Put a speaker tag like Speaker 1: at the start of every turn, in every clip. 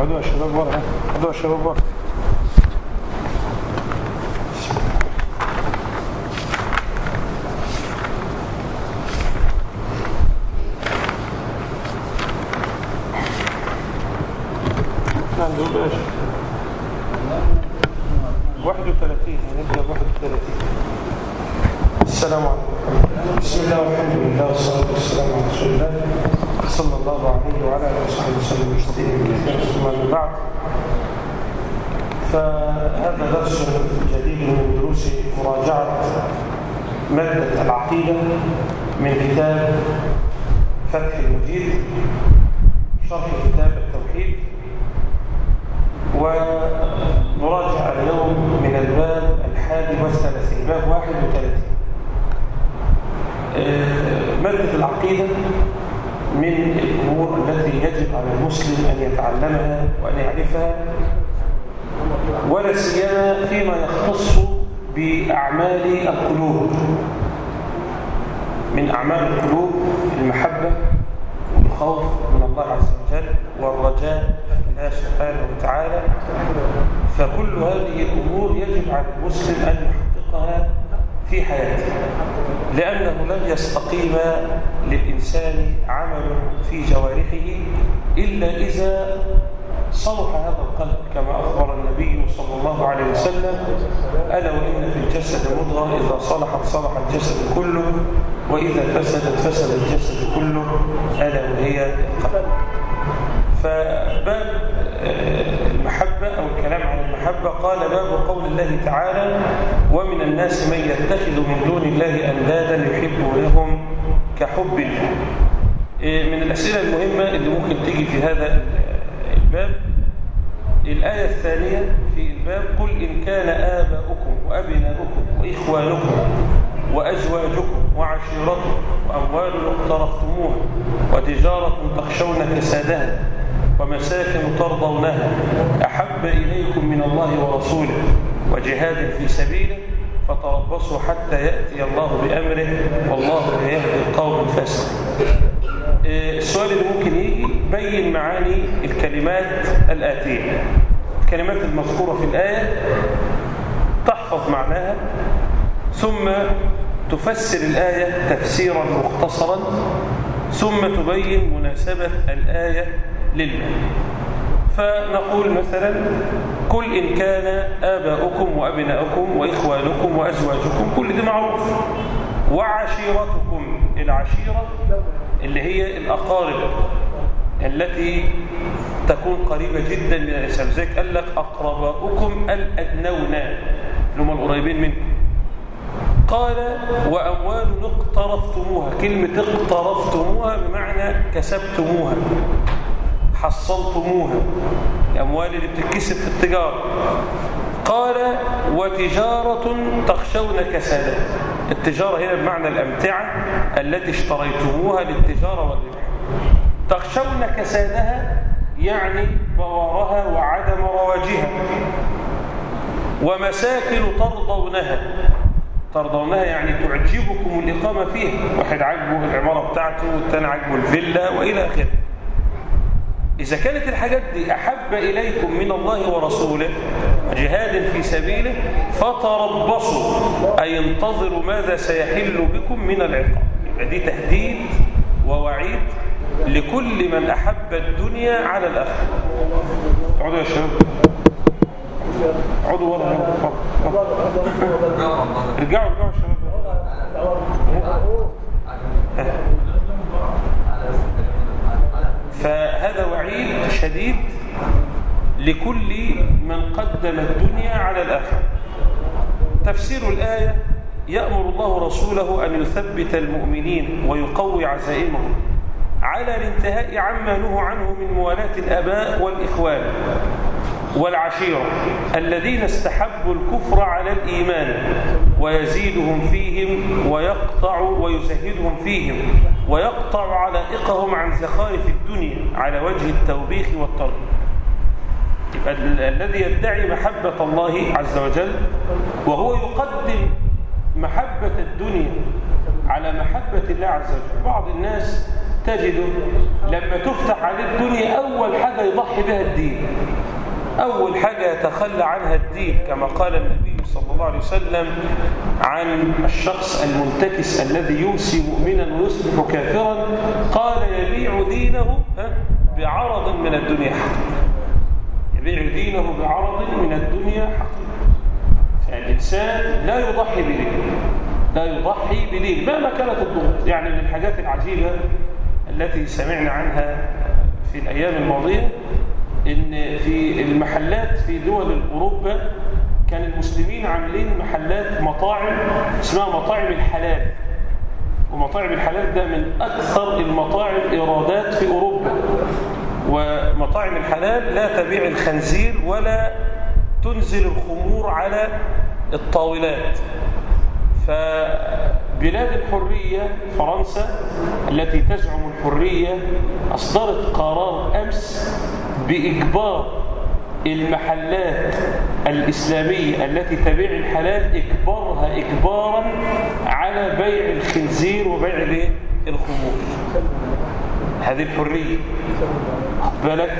Speaker 1: اقعدوا يا شباب ورا اقعدوا يا شباب ورا عنده باشا 31 هنبدأ ب 31 السلام عليكم بسم الله والحمد لله والصلاة والسلام على رسول الله صلى الله عليه وعلى آله وصحبه وسلم تسليما كثيرا ثم أما بعد فهذا درس جديد من دروس مراجعة مادة العقيدة من كتاب فتح المجيد شرح كتاب التوحيد ونراجع اليوم من الباب الحادي والثلاثين باب واحد وثلاثين مادة العقيدة من الأمور التي يجب على المسلم أن يتعلمها وأن يعرفها ولا سيما فيما يختص بأعمال القلوب من أعمال القلوب المحبة والخوف من الله عز وجل والرجاء في الله سبحانه وتعالى فكل هذه الأمور يجب على المسلم أن يحققها في حياته لأنه لن يستقيم للإنسان عمل في جوارحه إلا إذا صلح هذا القلب كما أخبر النبي صلى الله عليه وسلم ألا وإن في الجسد مضغة إذا صلحت صلح الجسد كله وإذا فسدت فسد الجسد كله ألا وهي القلب فباب المحبة أو الكلام عن المحبة قال باب قول الله تعالى ومن الناس من يتخذ من دون الله أندادا يحبونهم كحب الله من الأسئلة المهمة اللي ممكن تيجي في هذا الباب الآية الثانية في الباب قل إن كان آباؤكم وأبناؤكم وإخوانكم وأزواجكم وعشيرتكم وأموال اقترفتموها وتجارة تخشون كسادها ومساكن ترضونها أحب إليكم من الله ورسوله وجهاد في سبيله فتربصوا حتى يأتي الله بأمره والله لا يهدي القوم الفاسقين السؤال اللي ممكن يجي بين معاني الكلمات الآتية الكلمات المذكورة في الآية تحفظ معناها ثم تفسر الآية تفسيرا مختصرا ثم تبين مناسبة الآية لله فنقول مثلا كل إن كان آباؤكم وأبناؤكم وإخوانكم وأزواجكم كل ده معروف وعشيرتكم العشيرة اللي هي الأقارب التي تكون قريبة جدا من الإنسان ذلك قال لك أقرباؤكم الأدنون اللي هم القريبين منكم قال وأموال اقترفتموها كلمة اقترفتموها بمعنى كسبتموها حصلتموها الأموال اللي بتتكسب في التجارة قال وتجارة تخشون كسادها التجارة هنا بمعنى الأمتعة التي اشتريتموها للتجارة والربح تخشون كسادها يعني بوارها وعدم رواجها ومساكن ترضونها ترضونها يعني تعجبكم الإقامة فيها واحد عجبه العمارة بتاعته والتاني عجبه الفيلا وإلى آخره إذا كانت الحاجات دي أحب إليكم من الله ورسوله جهاد في سبيله فتربصوا أي انتظروا ماذا سيحل بكم من العقاب يبقى دي تهديد ووعيد لكل من أحب الدنيا على الآخرة اقعدوا يا شباب اقعدوا ورا رجعوا رجعوا يا شباب فهذا وعيد شديد لكل من قدم الدنيا على الآخرة تفسير الآية يأمر الله رسوله أن يثبت المؤمنين ويقوي عزائمهم على الانتهاء عما نهوا عنه من موالاة الأباء والإخوان والعشيرة الذين استحبوا الكفر على الإيمان ويزيدهم فيهم ويقطع ويزهدهم فيهم ويقطع علائقهم عن زخارف الدنيا على وجه التوبيخ والترغيب يبقى الذي يدعي محبة الله عز وجل وهو يقدم محبة الدنيا على محبة الله عز وجل بعض الناس تجده لما تفتح عليه الدنيا أول حاجة يضحي بها الدين أول حاجة يتخلى عنها الدين كما قال النبي صلى الله عليه وسلم عن الشخص المنتكس الذي يمسي مؤمنا ويصبح كافرا قال يبيع دينه بعرض من الدنيا حقا يبيع دينه بعرض من الدنيا حقا فالإنسان لا يضحي بدينه لا يضحي بدينه مهما كانت الضغوط يعني من الحاجات العجيبة التي سمعنا عنها في الأيام الماضية إن في المحلات في دول أوروبا كان المسلمين عاملين محلات مطاعم اسمها مطاعم الحلال ومطاعم الحلال ده من أكثر المطاعم إيرادات في أوروبا ومطاعم الحلال لا تبيع الخنزير ولا تنزل الخمور على الطاولات فبلاد الحرية فرنسا التي تزعم الحرية أصدرت قرار أمس بإجبار المحلات الإسلامية التي تبيع الحلال إجبارها إجبارا على بيع الخنزير وبيع الخمور هذه الحرية بالك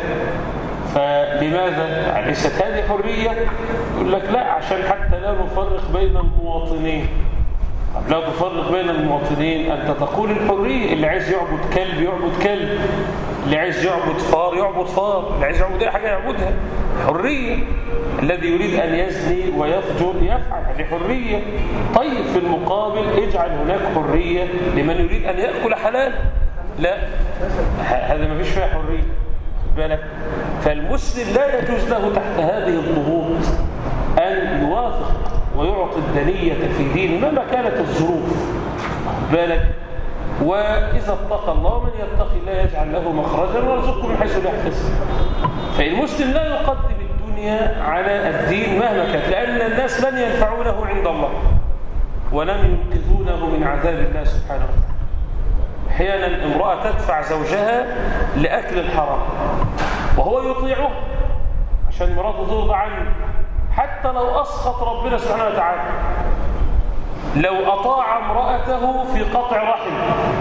Speaker 1: فلماذا ليست هذه حرية يقول لك لا عشان حتى لا نفرق بين المواطنين لا تفرق بين المواطنين أنت تقول الحرية اللي عايز يعبد كلب يعبد كلب اللي عايز يعبد فار يعبد فار اللي عايز يعبد اي حاجة يعبدها حرية الذي يريد أن يزني ويفجر يفعل هذه حرية طيب في المقابل اجعل هناك حرية لمن يريد أن يأكل حلال لا هذا ما فيش فيها حرية بالك فالمسلم لا يجوز له تحت هذه الضغوط أن يوافق ويعطي الدنية في دينه مهما كانت الظروف بالك وإذا اتقى الله من يتقي الله يجعل له مخرجا ويرزقه من حيث لا يحتسب فالمسلم لا يقدم الدنيا على الدين مهما كانت لأن الناس لن ينفعونه عند الله ولن ينقذونه من عذاب الله سبحانه وتعالى احيانا امرأة تدفع زوجها لأكل الحرام وهو يطيعه عشان مراته ترضى عنه حتى لو أسخط ربنا سبحانه وتعالى لو أطاع امرأته في قطع رحم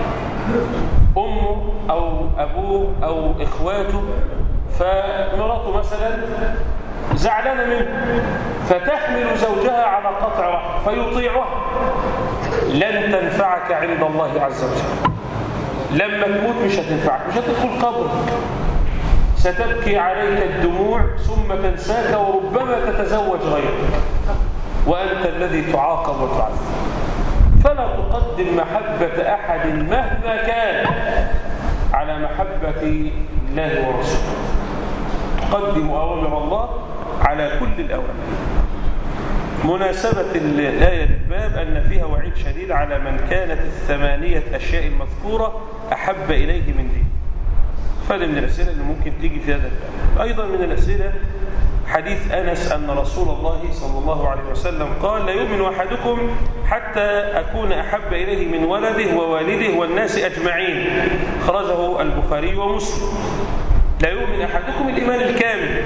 Speaker 1: أمه أو أبوه أو إخواته فمراته مثلا زعلانة منه فتحمل زوجها على قطع رحم فيطيعها لن تنفعك عند الله عز وجل لما تموت مش هتنفعك مش هتدخل قبرك ستبكي عليك الدموع ثم تنساك وربما تتزوج غيرك وأنت الذي تعاقب وتعذب فلا تقدم محبة أحد مهما كان على محبة الله ورسوله تقدم أوامر الله على كل الأوامر مناسبة الآية للباب أن فيها وعيد شديد على من كانت الثمانية أشياء المذكورة أحب إليه من دين فهذا من الأسئلة اللي ممكن تيجي في هذا الباب أيضا من الأسئلة حديث أنس أن رسول الله صلى الله عليه وسلم قال لا يؤمن أحدكم حتى أكون أحب إليه من ولده ووالده والناس أجمعين خرجه البخاري ومسلم لا يؤمن أحدكم الإيمان الكامل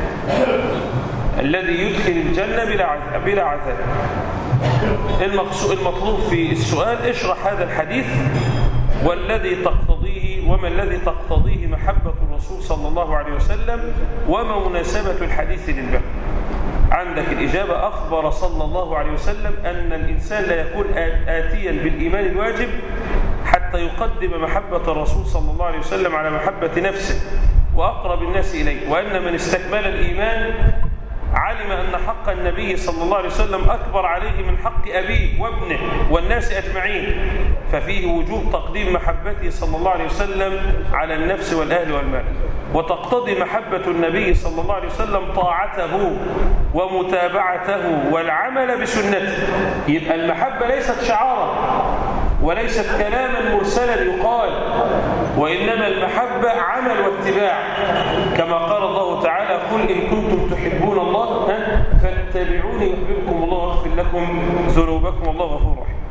Speaker 1: الذي يدخل الجنة بلا عذاب, بلا عذاب. المطلوب في السؤال اشرح هذا الحديث والذي تقتضيه وما الذي تقتضيه محبة الرسول صلى الله عليه وسلم وما مناسبة الحديث للباب عندك الإجابة أخبر صلى الله عليه وسلم أن الإنسان لا يكون آتيا بالإيمان الواجب حتى يقدم محبة الرسول صلى الله عليه وسلم على محبة نفسه وأقرب الناس إليه وأن من استكمال الإيمان علم أن حق النبي صلى الله عليه وسلم أكبر عليه من حق أبيه وابنه والناس أجمعين ففيه وجوب تقديم محبته صلى الله عليه وسلم على النفس والأهل والمال وتقتضي محبة النبي صلى الله عليه وسلم طاعته ومتابعته والعمل بسنته يبقى المحبة ليست شعارا وليست كلاما مرسلا يقال وإنما المحبة عمل واتباع كما قال الله تعالى قل إن كنتم تحبون الله فاتبعوني يحببكم الله ويغفر لكم ذنوبكم والله غفور رحيم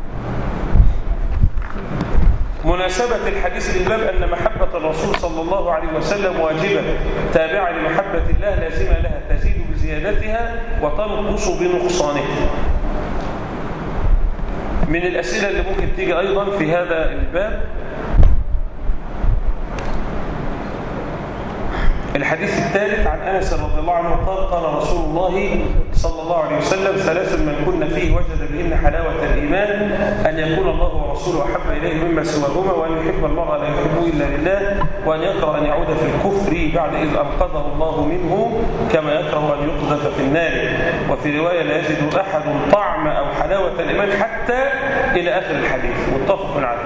Speaker 1: مناسبة الحديث للباب أن محبة الرسول صلى الله عليه وسلم واجبة تابعة لمحبة الله لازمة لها تزيد بزيادتها وتنقص بنقصانها من الأسئلة اللي ممكن تيجي أيضا في هذا الباب الحديث الثالث عن أنس رضي الله عنه قال قال رسول الله صلى الله عليه وسلم ثلاث من كن فيه وجد بهن حلاوة الإيمان أن يكون الله ورسوله أحب إليه مما سواهما وأن يحب المرء لا يحبه إلا لله وأن يكره أن يعود في الكفر بعد إذ أنقذه الله منه كما يكره أن يقذف في النار وفي رواية لا يجد أحد طعم أو حلاوة الإيمان حتى إلى آخر الحديث متفق عليه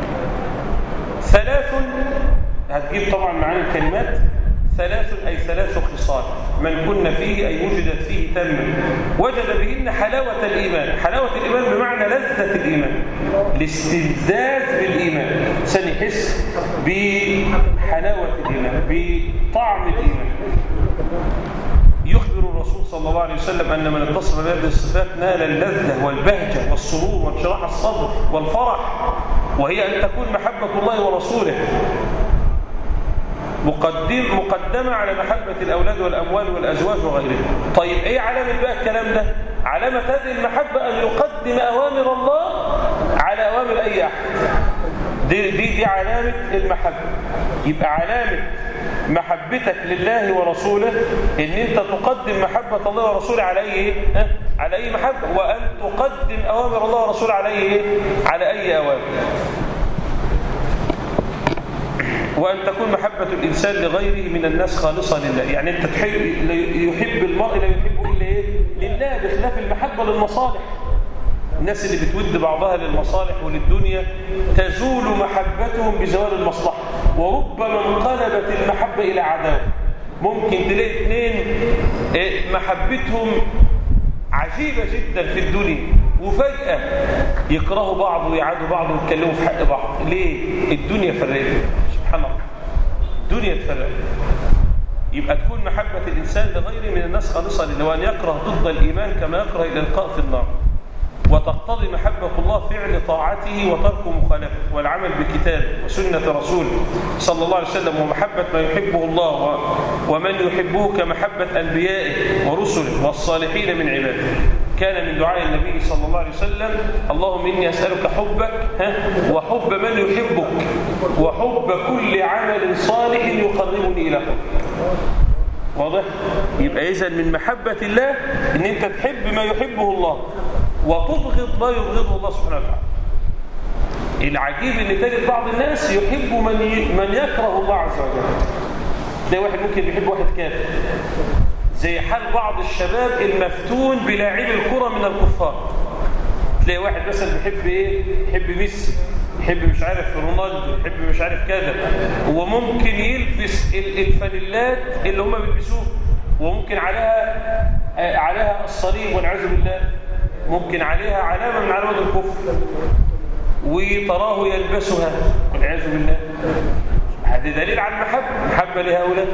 Speaker 1: ثلاث هتجيب طبعا معاني الكلمات ثلاث أي ثلاث خصال من كن فيه أي وجدت فيه تم وجد بهن حلاوة الإيمان حلاوة الإيمان بمعنى لذة الإيمان الاستلذاذ بالإيمان عشان يحس بحلاوة الإيمان بطعم الإيمان يخبر الرسول صلى الله عليه وسلم أن من اتصف بهذه الصفات نال اللذة والبهجة والسرور وانشراح الصدر والفرح وهي أن تكون محبة الله ورسوله مقدم مقدمة على محبة الأولاد والأموال والأزواج وغيرها طيب إيه علامة بقى الكلام ده علامة هذه المحبة أن يقدم أوامر الله على أوامر أي أحد دي, دي, دي علامة المحبة يبقى علامة محبتك لله ورسوله ان انت تقدم محبة الله ورسوله على اي ايه ها؟ على اي محبة وان تقدم اوامر الله ورسوله على اي ايه على اي اوامر وأن تكون محبة الإنسان لغيره من الناس خالصة لله يعني أنت تحب يحب المرء لا يحبه إلا إيه؟ لله بخلاف المحبة للمصالح الناس اللي بتود بعضها للمصالح وللدنيا تزول محبتهم بزوال المصلحة وربما انقلبت المحبة إلى عداوة ممكن تلاقي اثنين محبتهم عجيبة جدا في الدنيا وفجأة يكرهوا بعض ويعادوا بعض ويتكلموا في حق بعض ليه؟ الدنيا فرقت سبحان الله الدنيا تفرقت يبقى تكون محبة الإنسان لغيره من الناس خالصة لله وأن يكره ضد الإيمان كما يكره الإلقاء في النار وتقتضي محبة الله فعل طاعته وترك مخالفته والعمل بكتابه وسنة رسوله صلى الله عليه وسلم ومحبة ما يحبه الله ومن يحبه كمحبة أنبيائه ورسله والصالحين من عباده كان من دعاء النبي صلى الله عليه وسلم اللهم إني أسألك حبك ها وحب من يحبك وحب كل عمل صالح يقربني إلى حبك واضح؟ يبقى إذا من محبة الله إن أنت تحب ما يحبه الله وتبغض ما يبغضه الله سبحانه وتعالى العجيب ان تجد بعض الناس يحب من ي... من يكره الله عز وجل تلاقي واحد ممكن يحب واحد كافر زي حال بعض الشباب المفتون بلاعبي الكره من الكفار تلاقي واحد مثلا بيحب ايه يحب ميسي يحب مش عارف رونالدو يحب مش عارف كذا وممكن يلبس الفانيلات اللي هم بيلبسوه وممكن عليها عليها الصليب والعياذ بالله ممكن عليها علامة من علامات الكفر وتراه يلبسها والعياذ بالله هذا دليل على المحبة محبة لهؤلاء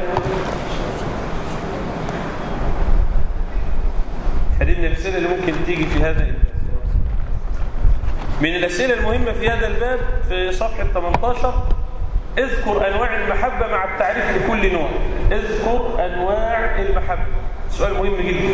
Speaker 1: هذه من الأسئلة اللي ممكن تيجي في هذا الباب من الأسئلة المهمة في هذا الباب في صفحة 18 اذكر أنواع المحبة مع التعريف لكل نوع اذكر أنواع المحبة سؤال مهم جدا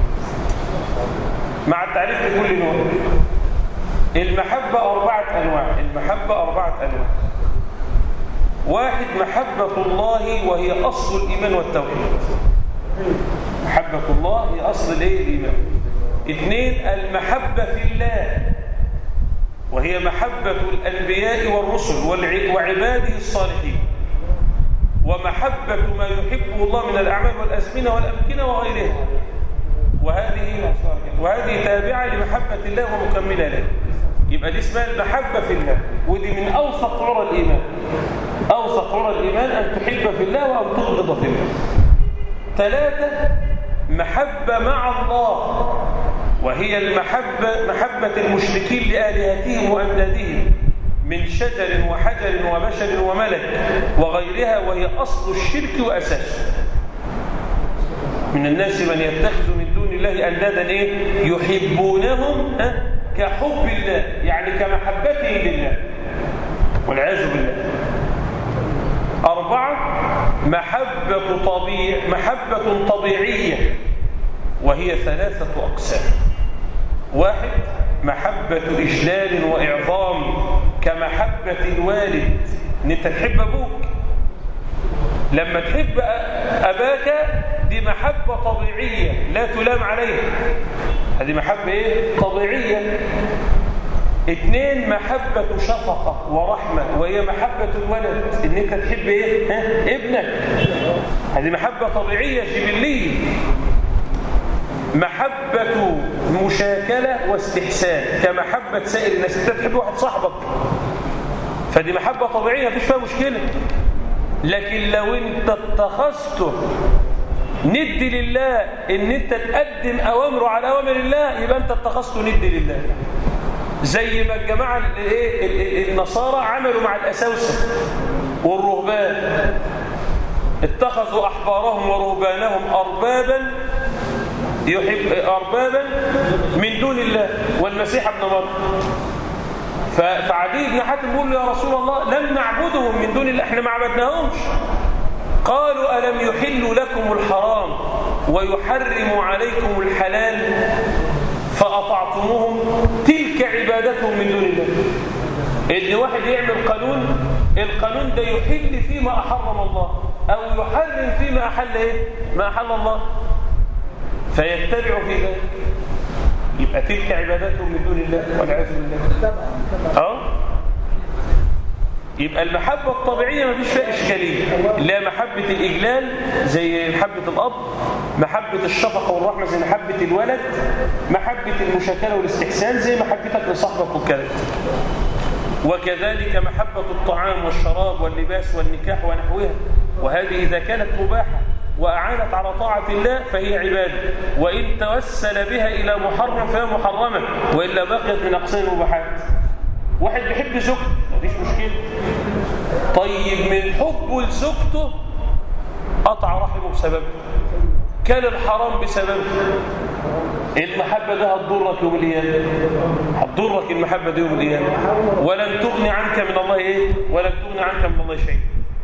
Speaker 1: مع التعريف لكل نوع المحبة أربعة أنواع المحبة أربعة أنواع واحد محبة الله وهي أصل الإيمان والتوحيد محبة الله هي أصل الإيه الإيمان اثنين المحبة في الله وهي محبة الأنبياء والرسل وعباده الصالحين ومحبة ما يحبه الله من الأعمال والأزمنة والأمكنة وغيرها وهذه وهذه تابعة لمحبة الله ومكملة له يبقى دي اسمها المحبة في الله ودي من أوثق عرى الإيمان أوثق عرى الإيمان أن تحب في الله وأن تبغض في الله ثلاثة محبة مع الله وهي المحبة محبة المشركين لآلهتهم وأمدادهم من شجر وحجر وبشر وملك وغيرها وهي أصل الشرك وأساسه من الناس من يتخذ من دون الله أندادا إيه؟ يحبونهم ها؟ كحب الله يعني كمحبته لله والعياذ بالله أربعة محبة طبيع محبة طبيعية وهي ثلاثة أقسام واحد محبة إجلال وإعظام كمحبة الوالد إن أنت تحب أبوك لما تحب أباك دي محبة طبيعية لا تلام عليها هذه محبة إيه؟ طبيعية اثنين محبة شفقة ورحمة وهي محبة الولد ان انت تحب ايه ها؟ ابنك هذه محبة طبيعية جبلية محبة مشاكلة واستحسان كمحبة سائر الناس انت تحب واحد صاحبك فدي محبة طبيعية مفيش فيها مشكلة لكن لو انت اتخذته ند لله ان انت تقدم اوامره على اوامر الله يبقى انت اتخذته ند لله زي ما الجماعة الايه النصارى عملوا مع الاساوسه والرهبان اتخذوا احبارهم ورهبانهم اربابا يحب اربابا من دون الله والمسيح ابن مريم فعدي بن حاتم بيقول له يا رسول الله لم نعبدهم من دون الله احنا ما عبدناهمش قالوا ألم يحل لكم الحرام ويحرم عليكم الحلال فأطعتموهم تلك عبادتهم من دون الله اللي واحد يعمل قانون القانون ده يحل فيما أحرم الله أو يحرم فيما أحل إيه؟ ما أحل الله فيتبع في ذلك يبقى تلك عبادتهم من دون الله والعياذ بالله اه يبقى المحبة الطبيعية ما فيش فيها إشكالية اللي هي محبة الإجلال زي محبة الأب محبة الشفقة والرحمة زي محبة الولد محبة المشاكلة والاستحسان زي محبتك لصاحبك وكذا وكذلك محبة الطعام والشراب واللباس والنكاح ونحوها وهذه إذا كانت مباحة وأعانت على طاعة الله فهي عبادة وإن توسل بها إلى محرم فهي محرمة وإلا بقيت من أقسام المباحات واحد بيحب زوجته مفيش مشكلة طيب من حبه لزوجته قطع رحمه بسببه كان الحرام بسببه المحبة ده هتضرك يوم القيامة هتضرك المحبة دي يوم القيامة ولن تغني عنك من الله ايه ولن تغني عنك من الله شيء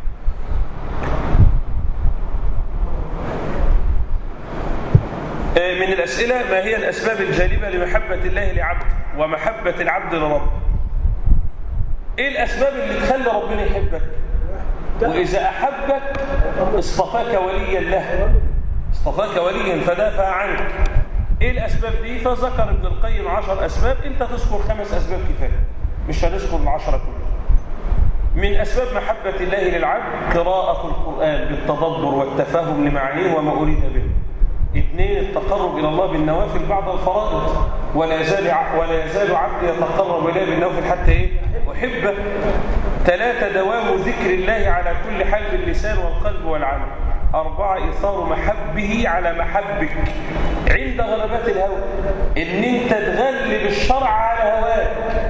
Speaker 1: من الأسئلة ما هي الأسباب الجالبة لمحبة الله لعبد ومحبة العبد لرب إيه الأسباب اللي تخلي ربنا يحبك وإذا أحبك اصطفاك وليا له اصطفاك وليا فدافع عنك إيه الأسباب دي فذكر ابن القيم عشر أسباب أنت تذكر خمس أسباب كفاية مش هنذكر العشرة كلها من أسباب محبة الله للعبد قراءة القرآن بالتدبر والتفاهم لمعانيه وما أريد به اثنين التقرب إلى الله بالنوافل بعد الفرائض ولا يزال ولا يزال عبدي يتقرب إليه بالنوافل حتى إيه؟ أحبه ثلاثة دوام ذكر الله على كل حال باللسان والقلب والعمل أربعة إثار محبه على محبك عند غلبات الهوى إن أنت تغلب الشرع على هواك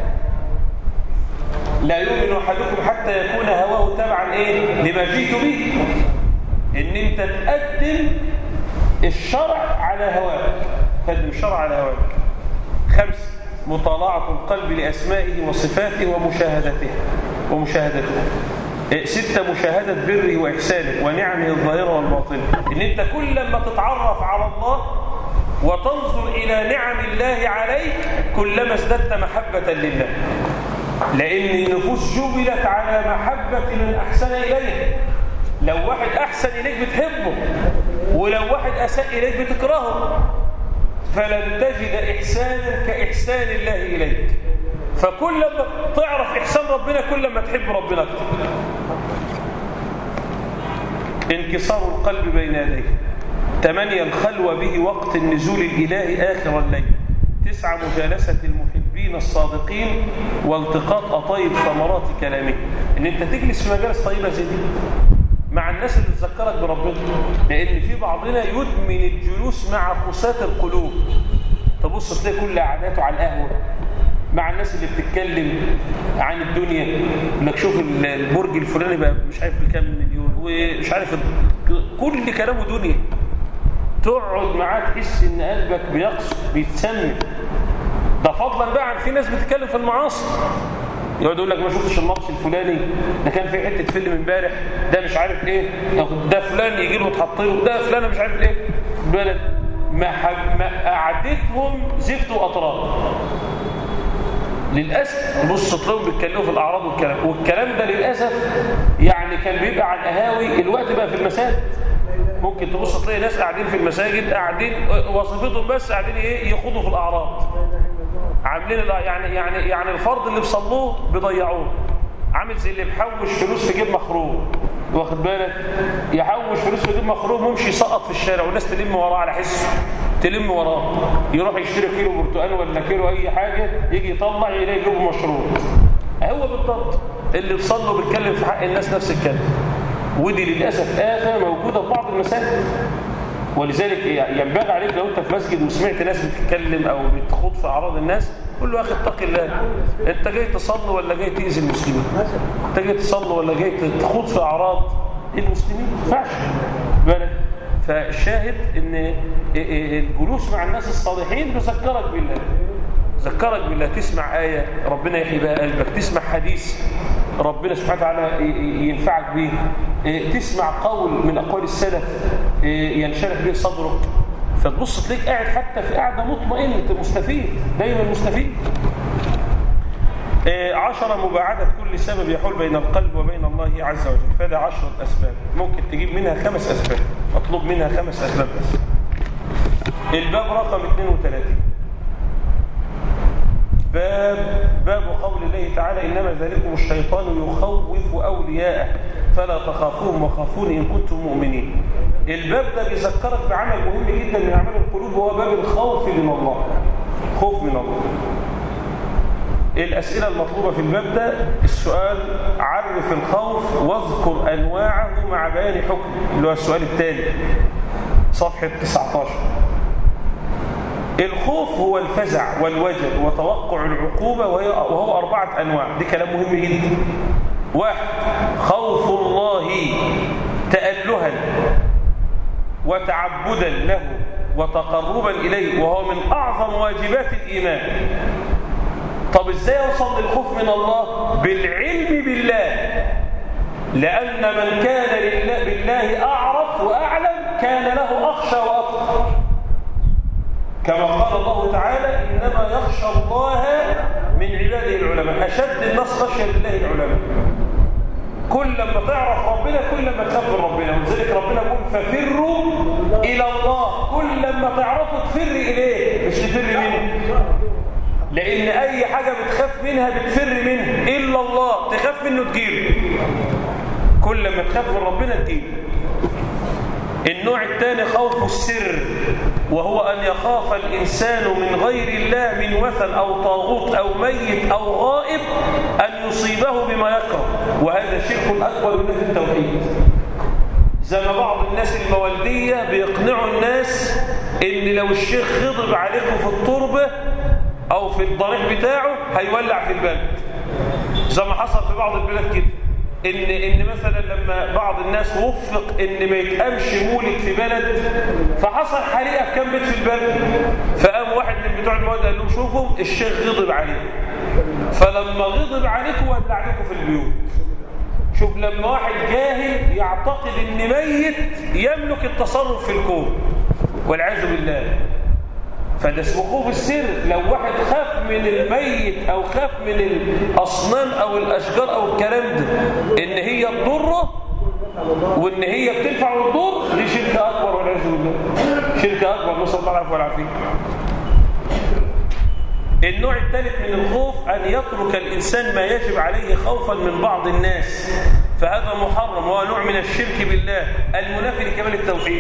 Speaker 1: لا يؤمن أحدكم حتى يكون هواه تبعا إيه؟ لما جئت به إن أنت تقدم الشرع على هواك تقدم الشرع على هواك خمس مطالعة القلب لأسمائه وصفاته ومشاهدته ومشاهدته ستة مشاهدة بره وإحسانه ونعمه الظاهرة والباطنة إن أنت كل ما تتعرف على الله وتنظر إلى نعم الله عليك كلما ازددت محبة لله لأن النفوس جبلت على محبة من أحسن إليه لو واحد أحسن إليك بتحبه ولو واحد أساء إليك بتكرهه فلن تجد إحسانا كإحسان الله إليك فكل ما تعرف إحسان ربنا كل ما تحب ربنا أكثر انكسار القلب بين يديه ثمانية الخلوة به وقت النزول الإلهي آخر الليل تسعة مجالسة المحبين الصادقين والتقاط أطيب ثمرات كلامه إن أنت تجلس في مجالس طيبة زي دي مع الناس اللي تذكرك بربنا لأن في بعضنا يدمن الجلوس مع قساة القلوب تبص تلاقي كل قعداته على القهوة مع الناس اللي بتتكلم عن الدنيا يقول لك شوف البرج الفلاني بقى مش عارف بكام مليون ومش عارف كل كلامه دنيا تقعد معاه تحس ان قلبك بيقص بيتسمم ده فضلا بقى عن في ناس بتتكلم في المعاصي يقعد يقول لك ما شفتش الماتش الفلاني ده كان في حته فيلم امبارح ده مش عارف ايه ده فلان يجي له تحط له ده فلان مش عارف ايه بلد ما, ما قعدتهم زفت واطراف للاسف بص تلاقيهم بيتكلموا في الاعراض والكلام والكلام ده للاسف يعني كان بيبقى على القهاوي الوقت بقى في المساجد ممكن تبص تلاقي ناس قاعدين في المساجد قاعدين وظيفتهم بس قاعدين ايه يخوضوا في الاعراض عاملين يعني يعني يعني الفرض اللي بيصلوه بيضيعوه عامل زي اللي بيحوش فلوس في جيب مخروم واخد بالك يحوش فلوس في جيب مخروم ويمشي يسقط في الشارع والناس تلم وراه على حسه تلم وراه يروح يشتري كيلو برتقال ولا كيلو اي حاجه يجي يطلع يلاقي جيبه مشروط هو بالضبط اللي بيصلي وبيتكلم في حق الناس نفس الكلام ودي للاسف افه موجوده في بعض المساجد ولذلك ينبغي عليك لو انت في مسجد وسمعت ناس بتتكلم او بتخوض في اعراض الناس قول له يا اخي اتق الله انت جاي تصلي ولا جاي تاذي المسلمين انت جاي تصلي ولا جاي تخوض في اعراض المسلمين ما ينفعش بالك فالشاهد ان الجلوس مع الناس الصالحين بيذكرك بالله ذكرك بالله تسمع آية ربنا يحيي بها قلبك تسمع حديث ربنا سبحانه وتعالى ينفعك به تسمع قول من أقوال السلف ينشرح به صدرك فتبص تلاقيك قاعد حتى في قاعدة مطمئن انت مستفيد دايما مستفيد عشرة مباعدة كل سبب يحول بين القلب وبين الله عز وجل فده عشرة أسباب ممكن تجيب منها خمس أسباب أطلب منها خمس أسباب بس الباب رقم 32 باب باب قول الله تعالى إنما ذلكم الشيطان يخوف أولياءه فلا تخافوهم وخافون إن كنتم مؤمنين الباب ده بيذكرك بعمل مهم جدا من أعمال القلوب وهو باب الخوف من الله خوف من الله الأسئلة المطلوبة في الباب ده السؤال عرف الخوف واذكر أنواعه مع بيان حكم اللي هو السؤال الثاني صفحة 19 الخوف هو الفزع والوجل وتوقع العقوبة وهو أربعة أنواع دي كلام مهم جدا واحد خوف الله تألها وتعبدا له وتقربا إليه وهو من أعظم واجبات الإيمان طب إزاي أوصل للخوف من الله بالعلم بالله لأن من كان لله بالله أعرف وأعلم كان له أخشى وأطهر كما قال الله تعالى إنما يخشى الله من عباده العلماء أشد الناس خشية لله العلماء كل لما تعرف ربنا كل لما تخاف من ربنا ولذلك ربنا يقول ففروا إلى الله كل لما تعرفوا تفر إليه مش تفر منه لأن أي حاجة بتخاف منها بتفر منها إلا الله تخاف منه تجيله كل لما تخاف من ربنا تجيله النوع الثاني خوف السر وهو أن يخاف الإنسان من غير الله من وثن أو طاغوت أو ميت أو غائب أن يصيبه بما يكره وهذا شرك أكبر من التوحيد زي ما بعض الناس الموالدية بيقنعوا الناس إن لو الشيخ غضب عليكم في التربة أو في الضريح بتاعه هيولع في البلد زي ما حصل في بعض البلاد كده ان ان مثلا لما بعض الناس وفق ان ما يتقامش مولد في بلد فحصل حريقه في كام بيت في البلد فقام واحد من بتوع المواد قال لهم شوفوا الشيخ غضب عليكم فلما غضب عليكم ولع عليكم في البيوت شوف لما واحد جاهل يعتقد ان ميت يملك التصرف في الكون والعياذ بالله فده اسمه خوف السر لو واحد خاف من الميت او خاف من الاصنام او الاشجار او الكلام ده ان هي تضره وان هي بتنفع وتضر دي شركه اكبر والعياذ بالله شركه اكبر نسال الله العفو والعافيه النوع الثالث من الخوف ان يترك الانسان ما يجب عليه خوفا من بعض الناس فهذا محرم وهو نوع من الشرك بالله المنافي لكمال التوحيد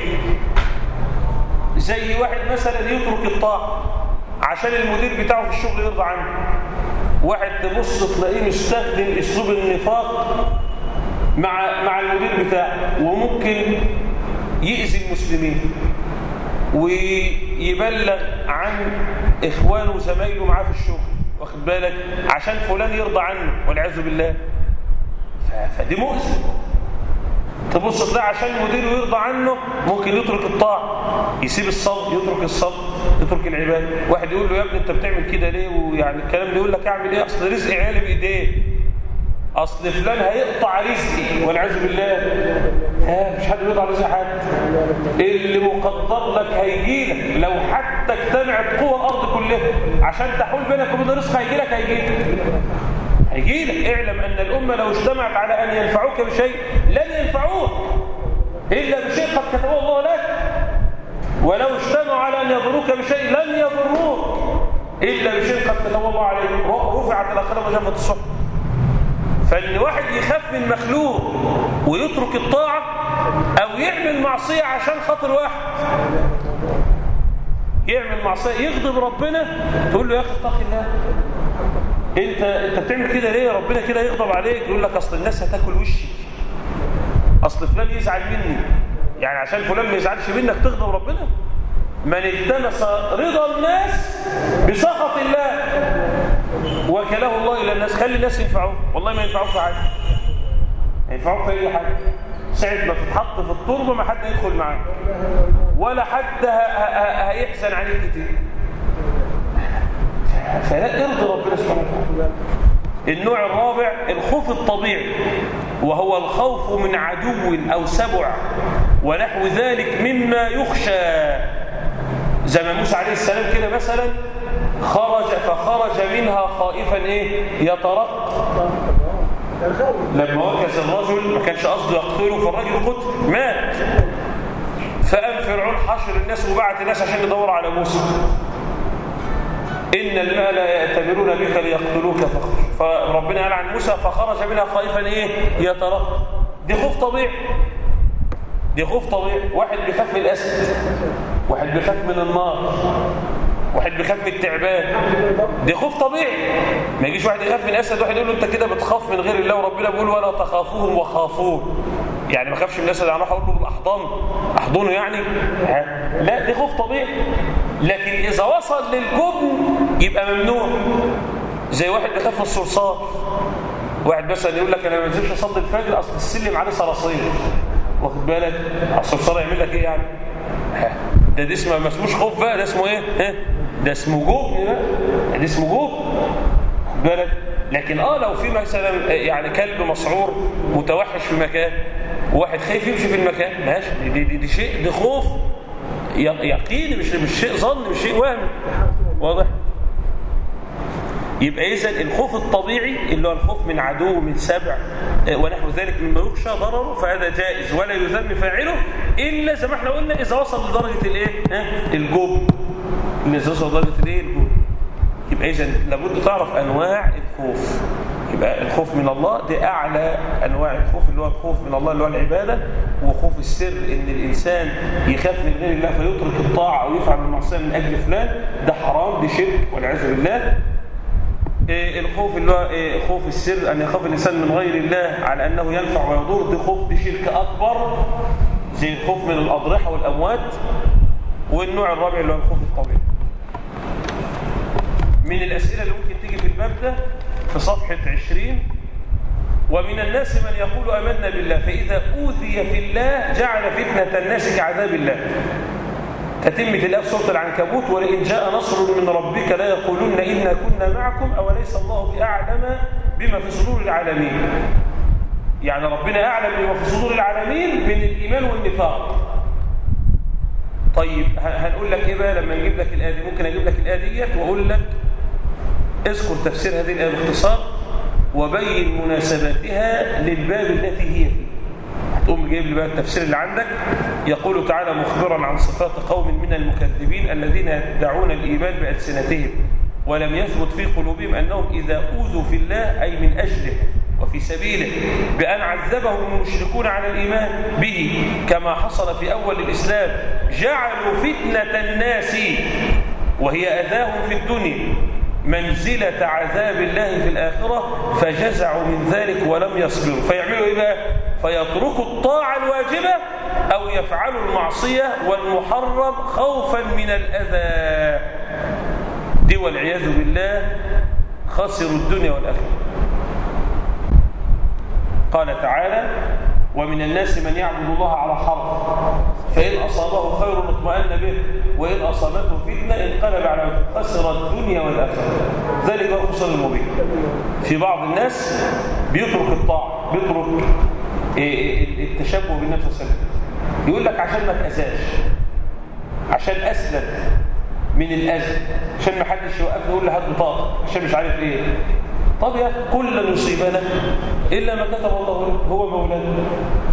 Speaker 1: زي واحد مثلا يترك الطاعة عشان المدير بتاعه في الشغل يرضى عنه واحد تبص تلاقيه مستخدم اسلوب النفاق مع مع المدير بتاعه وممكن يأذي المسلمين ويبلغ عن اخوانه وزمايله معاه في الشغل واخد بالك عشان فلان يرضى عنه والعياذ بالله فدي مؤذي تبص تلاقي عشان المدير يرضى عنه ممكن يترك الطاعة يسيب الصبر يترك الصبر يترك العبادة واحد يقول له يا ابني انت بتعمل كده ليه ويعني الكلام ده يقول لك اعمل ايه اصل رزق عيالي بايديه اصل فلان هيقطع رزقي والعياذ بالله ها مش حد بيقطع رزق حد اللي مقدر لك هيجي لك لو حتى اجتمعت قوى الارض كلها عشان تحول بينك وبين الرزق هيجي لك هيجي لك هيجي لك اعلم أن الأمة لو اجتمعت على أن ينفعوك بشيء لن ينفعوك إلا بشيء قد كتبه الله لك ولو اجتمعوا على أن يضروك بشيء لن يضروك إلا بشيء قد كتبه الله عليك رفعت الأقلام وجفت الصحف فإن واحد يخاف من مخلوق ويترك الطاعة أو يعمل معصية عشان خاطر واحد يعمل معصية يغضب ربنا تقول له يا أخي اتق الله انت انت بتعمل كده ليه ربنا كده يغضب عليك يقول لك اصل الناس هتاكل وشي اصل فلان يزعل مني يعني عشان فلان ما يزعلش منك تغضب ربنا من التمس رضا الناس بسخط الله وكله الله الى الناس خلي الناس ينفعوه والله ما ينفعوك في حاجه ينفعوك في اي حاجه ساعه ما تتحط في التربه ما حد يدخل معاك ولا حد هيحزن عليك كتير فلا ارضي ربنا سبحانه وتعالى النوع الرابع الخوف الطبيعي وهو الخوف من عدو أو سبع ونحو ذلك مما يخشى زي ما موسى عليه السلام كده مثلا خرج فخرج منها خائفا ايه يترق لما وكز الرجل ما كانش قصده يقتله فالرجل قتل مات فقام فرعون حشر الناس وبعت الناس عشان يدوروا على موسى إن المال يأتمرون بك ليقتلوك فخرج فربنا قال عن موسى فخرج منها خائفا إيه يترقب دي خوف طبيعي دي خوف طبيعي واحد بيخاف من الأسد واحد بيخاف من النار واحد بيخاف من التعبان دي خوف طبيعي ما يجيش واحد يخاف من الأسد واحد يقول له أنت كده بتخاف من غير الله وربنا بيقول ولا تخافوهم وخافون يعني ما خافش من الأسد انا راح اقول له بالاحضان احضنه يعني لا دي خوف طبيعي لكن إذا وصل للجبن يبقى ممنوع زي واحد بيخاف من الصرصار واحد مثلا يقول لك انا ما انزلش اصلي الفجر اصل السلم عليه صراصير واخد بالك الصرصار يعمل لك ايه يعني ده ده اسمه ما اسموش خوف بقى ده اسمه ايه ها ده اسمه جبن بقى ده اسمه جبن واخد بالك لكن اه لو في مثلا يعني كلب مسعور متوحش في مكان وواحد خايف يمشي في المكان ماشي دي, دي, دي شيء دي خوف يقيني مش مش شيء ظن مش شيء وهمي واضح يبقى اذا الخوف الطبيعي اللي هو الخوف من عدو من سبع ونحو ذلك مما يخشى ضرره فهذا جائز ولا يذم فاعله الا زي ما احنا قلنا اذا وصل لدرجه الايه الجبن اذا وصل لدرجه الايه الجبن يبقى اذا لابد تعرف انواع الخوف يبقى الخوف من الله دي أعلى أنواع الخوف اللي هو الخوف من الله اللي هو العبادة وخوف السر إن الإنسان يخاف من غير الله فيترك الطاعة أو يفعل المعصية من أجل فلان ده حرام دي شرك والعياذ بالله إيه الخوف اللي هو إيه خوف السر أن يخاف الإنسان من غير الله على أنه ينفع ويضر دي خوف دي شرك أكبر زي الخوف من الأضرحة والأموات والنوع الرابع اللي هو الخوف الطبيعي من الأسئلة اللي ممكن تيجي في الباب ده في صفحة 20 ومن الناس من يقول أمنا بالله فإذا أوذي في الله جعل فتنة الناس كعذاب الله تتمة الآية في سورة العنكبوت ولئن جاء نصر من ربك لا يقولون إنا كنا معكم أوليس الله بأعلم بما في صدور العالمين يعني ربنا أعلم بما في صدور العالمين من الإيمان والنفاق طيب هنقول لك إيه بقى لما نجيب لك الآية دي ممكن أجيب لك الآية ديت وأقول لك اذكر تفسير هذه الآية باختصار وبين مناسبتها للباب التي هي فيه هتقوم جايب لي بقى التفسير اللي عندك يقول تعالى مخبرا عن صفات قوم من المكذبين الذين يدعون الإيمان بألسنتهم ولم يثبت في قلوبهم أنهم إذا أوذوا في الله أي من أجله وفي سبيله بأن عذبهم المشركون على الإيمان به كما حصل في أول الإسلام جعلوا فتنة الناس وهي أذاهم في الدنيا منزلة عذاب الله في الآخرة فجزعوا من ذلك ولم يصبروا فيعملوا إيه بقى؟ فيتركوا الطاعة الواجبة أو يفعلوا المعصية والمحرم خوفا من الأذى دي والعياذ بالله خسروا الدنيا والآخرة قال تعالى ومن الناس من يعبد الله على حرف فإن أصابه خير اطمأن به وإن أصابته فتنة انقلب على خسر الدنيا والآخرة ذلك هو الخسر المبين في بعض الناس بيترك الطاعة بيترك التشبه بالنفس والسلام يقول لك عشان ما تأذاش عشان أسلم من الأذى عشان ما حدش يوقفني يقول لي هات بطاقة عشان مش عارف ايه طب يا كل يصيبنا إلا ما كتب الله له هو مولانا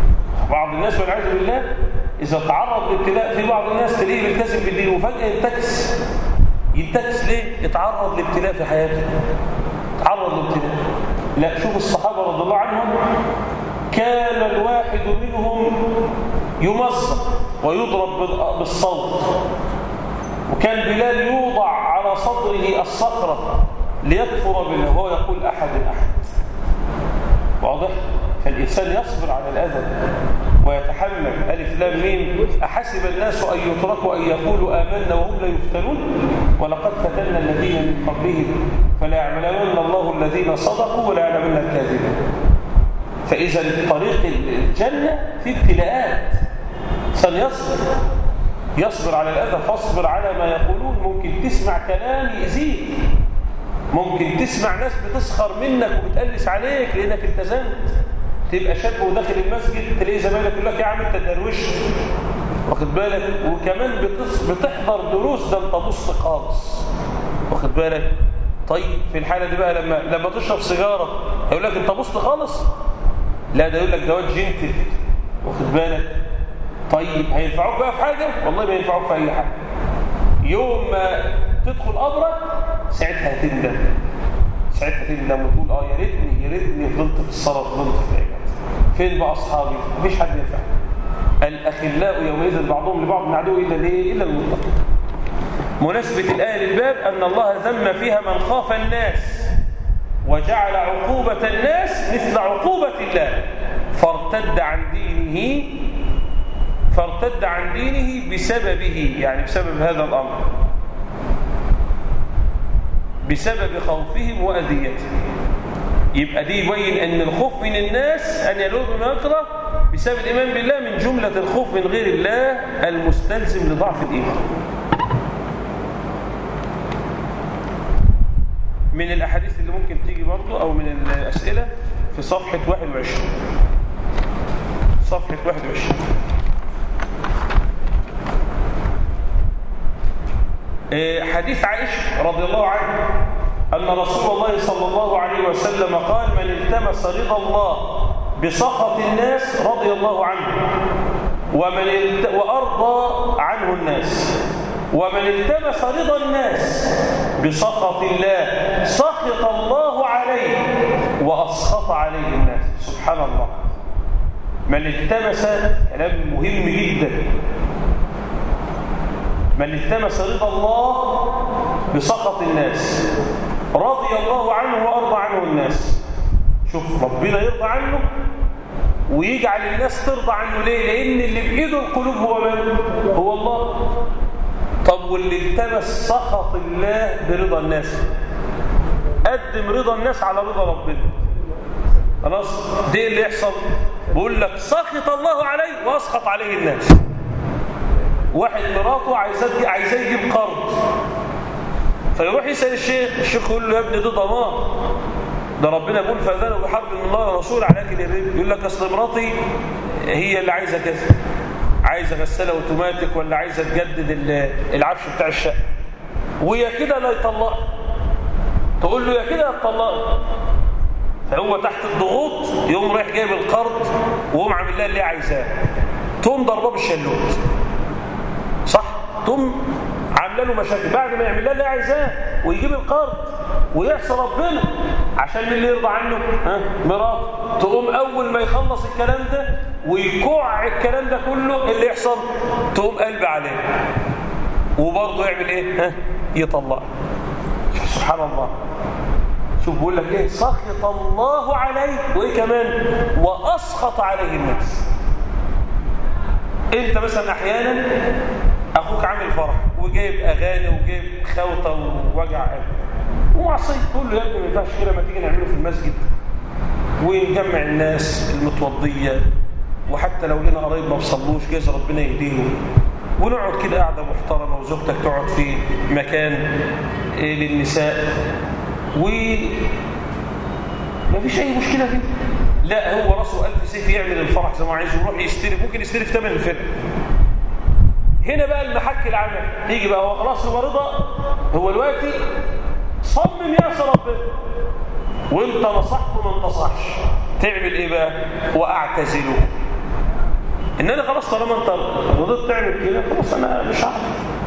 Speaker 1: بعض الناس والعياذ بالله إذا تعرض لابتلاء في بعض الناس تلاقيه بيلتزم بالدين وفجأة ينتكس ينتكس ليه؟ يتعرض لابتلاء في حياته تعرض لابتلاء لا شوف الصحابة رضي الله عنهم كان الواحد منهم يمزق ويضرب بالصوت وكان بلال يوضع على صدره الصخرة ليكفر بالله وهو يقول أحد أحد واضح؟ فالإنسان يصبر على الأذى ويتحمل ألف لام ميم أحسب الناس أن يتركوا أن يقولوا آمنا وهم لا يفتنون ولقد فتنا الذين من قبلهم فلا يعلمن الله الذين صدقوا ولا يعلمن الكاذبين فإذا طريق الجنة في ابتلاءات سنيصبر يصبر على الأذى فاصبر على ما يقولون ممكن تسمع كلام يأذيك ممكن تسمع ناس بتسخر منك وبتقلس عليك لأنك التزمت تبقى شاب وداخل المسجد تلاقي زمايلك يقول لك يا عم انت دروشت واخد بالك وكمان بتص... بتحضر دروس ده انت بص خالص واخد بالك طيب في الحاله دي بقى لما لما تشرب سيجاره هيقول لك انت بص خالص لا ده يقول لك ده واد جنتل واخد بالك طيب هينفعوك بقى في حاجه والله ما ينفعوك في اي حاجه يوم ما تدخل قبرك ساعتها هتندم ساعتها تندم وتقول اه يا ريتني يا ريتني فضلت في الصلاه فضلت في العباده فين بقى اصحابي مفيش حد ينفع الاخلاء يومئذ بعضهم لبعض من عدو الا ليه الا المتقين مناسبه الايه للباب ان الله ذم فيها من خاف الناس وجعل عقوبه الناس مثل عقوبه الله فارتد عن دينه فارتد عن دينه بسببه يعني بسبب هذا الامر بسبب خوفهم واذيتهم يبقى دي يبين ان الخوف من الناس ان يلوذ بما يكره بسبب الايمان بالله من جمله الخوف من غير الله المستلزم لضعف الايمان من الاحاديث اللي ممكن تيجي برضه او من الاسئله في صفحه 21 صفحه 21 حديث عائشة رضي الله عنها أن رسول الله صلى الله عليه وسلم قال من التمس رضا الله بسخط الناس رضي الله عنه ومن الت... وأرضى عنه الناس ومن التمس رضا الناس بسخط الله سخط الله عليه وأسخط عليه الناس سبحان الله من التمس كلام مهم جدا من التمس رضا الله بسخط الناس رضي الله عنه وأرضى عنه الناس شوف ربنا يرضى عنه ويجعل الناس ترضى عنه ليه لأن اللي بإيده القلوب هو من هو الله طب واللي التمس سخط الله برضا الناس قدم رضا الناس على رضا ربنا خلاص ده اللي يحصل بقول لك سخط الله عليه واسخط عليه الناس واحد مراته عايزاه عايزاه يجيب قرض فيروح يسال الشيخ الشيخ يقول له يا ابني ده ضمان ده ربنا يقول فاذنوا بحرب من الله ورسوله على اكل الربا يقول لك اصل مراتي هي اللي عايزه كذا عايزه غساله اوتوماتيك ولا عايزه تجدد العفش بتاع الشقه ويا كده لا يطلق تقول له يا كده يطلق فهو تحت الضغوط يقوم رايح جايب القرض ويقوم عامل لها اللي عايزاه تقوم ضربه بالشلوت صح تقوم عامله له مشاكل بعد ما يعمل لها اللي عايزاه ويجيب القرض ويحصى ربنا عشان مين اللي يرضى عنه ها مراته تقوم اول ما يخلص الكلام ده ويكوع الكلام ده كله اللي يحصل تقوم قلب عليه وبرضه يعمل ايه ها يطلق سبحان الله شوف بيقول لك ايه سخط الله عليه وايه كمان واسخط عليه الناس انت مثلا احيانا اخوك عامل فرح وجايب اغاني وجايب خوته ووجع قلب ومعصيه تقول له يا ابني ما ينفعش كده ما تيجي نعمله في المسجد ونجمع الناس المتوضيه وحتى لو لنا قرايب ما بصلوش جايز ربنا يهديهم ونقعد كده قاعده محترمه وزوجتك تقعد في مكان للنساء و ما فيش اي مشكله فيه لا هو راسه ألف سيف يعمل الفرح زي ما عايز يروح يشتري ممكن يشتري في ثمن الفرق هنا بقى المحك العمل يجي بقى هو خلاص هو رضا هو دلوقتي صمم يا ربنا وانت نصحت وما انتصحش تعمل ايه بقى واعتزله ان انا خلاص طالما انت رضيت تعمل كده خلاص انا مش هعمل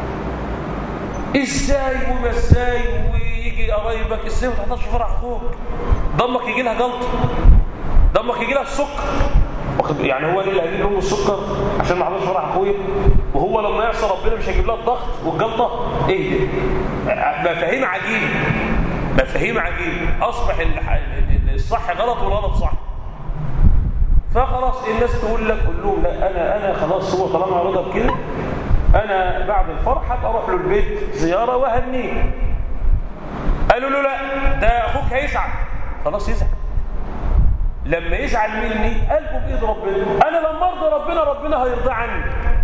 Speaker 1: ازاي وما ازاي ويجي قرايبك ازاي ما تحضرش فرح اخوك ضمك يجي لها جلطه ضمك يجي لها السكر يعني هو اللي هيجيب له السكر عشان ما حضرش فرح اخويا وهو لما يعصى ربنا مش هيجيب لها الضغط والجلطه ايه ده مفاهيم عجيبه مفاهيم عجيبه اصبح الصح غلط والغلط صح فخلاص الناس تقول لك قول لهم لا انا انا خلاص هو طالما رضى بكده انا بعد الفرح هبقى اروح له البيت زياره واهنيه قالوا له لا ده اخوك هيزعل خلاص يزعل لما يزعل مني قلبه بايد ربنا انا لما ارضى ربنا ربنا هيرضى عني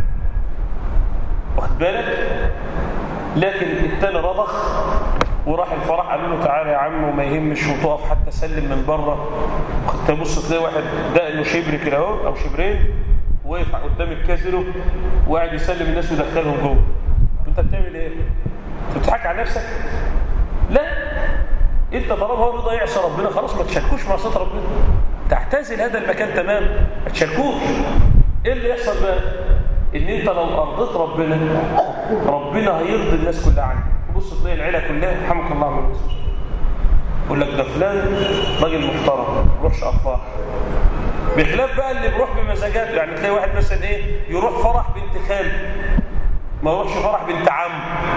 Speaker 1: واخد بالك لكن التاني رضخ وراح الفرح قالوا له تعالى يا عم وما يهمش وتقف حتى سلم من بره تبص تلاقي واحد دقنه شبر كده اهو او شبرين واقف قدام الكازينو وقاعد يسلم الناس ويدخلهم جوه انت بتعمل ايه انت بتضحك على نفسك لا انت طالما هو رضا يعصى ربنا خلاص ما تشاركوش مع صوت ربنا تعتزل هذا المكان تمام ما تشاركوش ايه اللي يحصل بقى ان انت لو ارضيت ربنا ربنا هيرضي الناس كلها عنك تبص تلاقي العيله كلها رحمك الله من يقول لك ده فلان راجل محترم ما يروحش افراح بخلاف بقى اللي بيروح بمزاجاته يعني تلاقي واحد مثلا ايه يروح فرح بنت خاله ما يروحش فرح بنت عم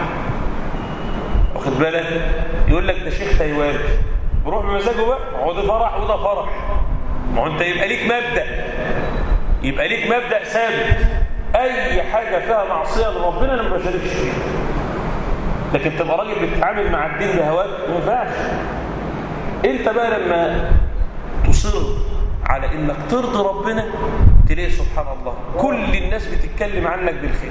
Speaker 1: واخد بالك يقول لك ده شيخ تايواني بروح بمزاجه بقى هو ده فرح وده فرح ما هو انت يبقى ليك مبدا يبقى ليك مبدا ثابت اي حاجه فيها معصيه لربنا انا ما بشاركش فيها لكن تبقى راجل بتتعامل مع الدين بهواك ما ينفعش انت بقى لما تصر على انك ترضي ربنا تلاقي سبحان الله كل الناس بتتكلم عنك بالخير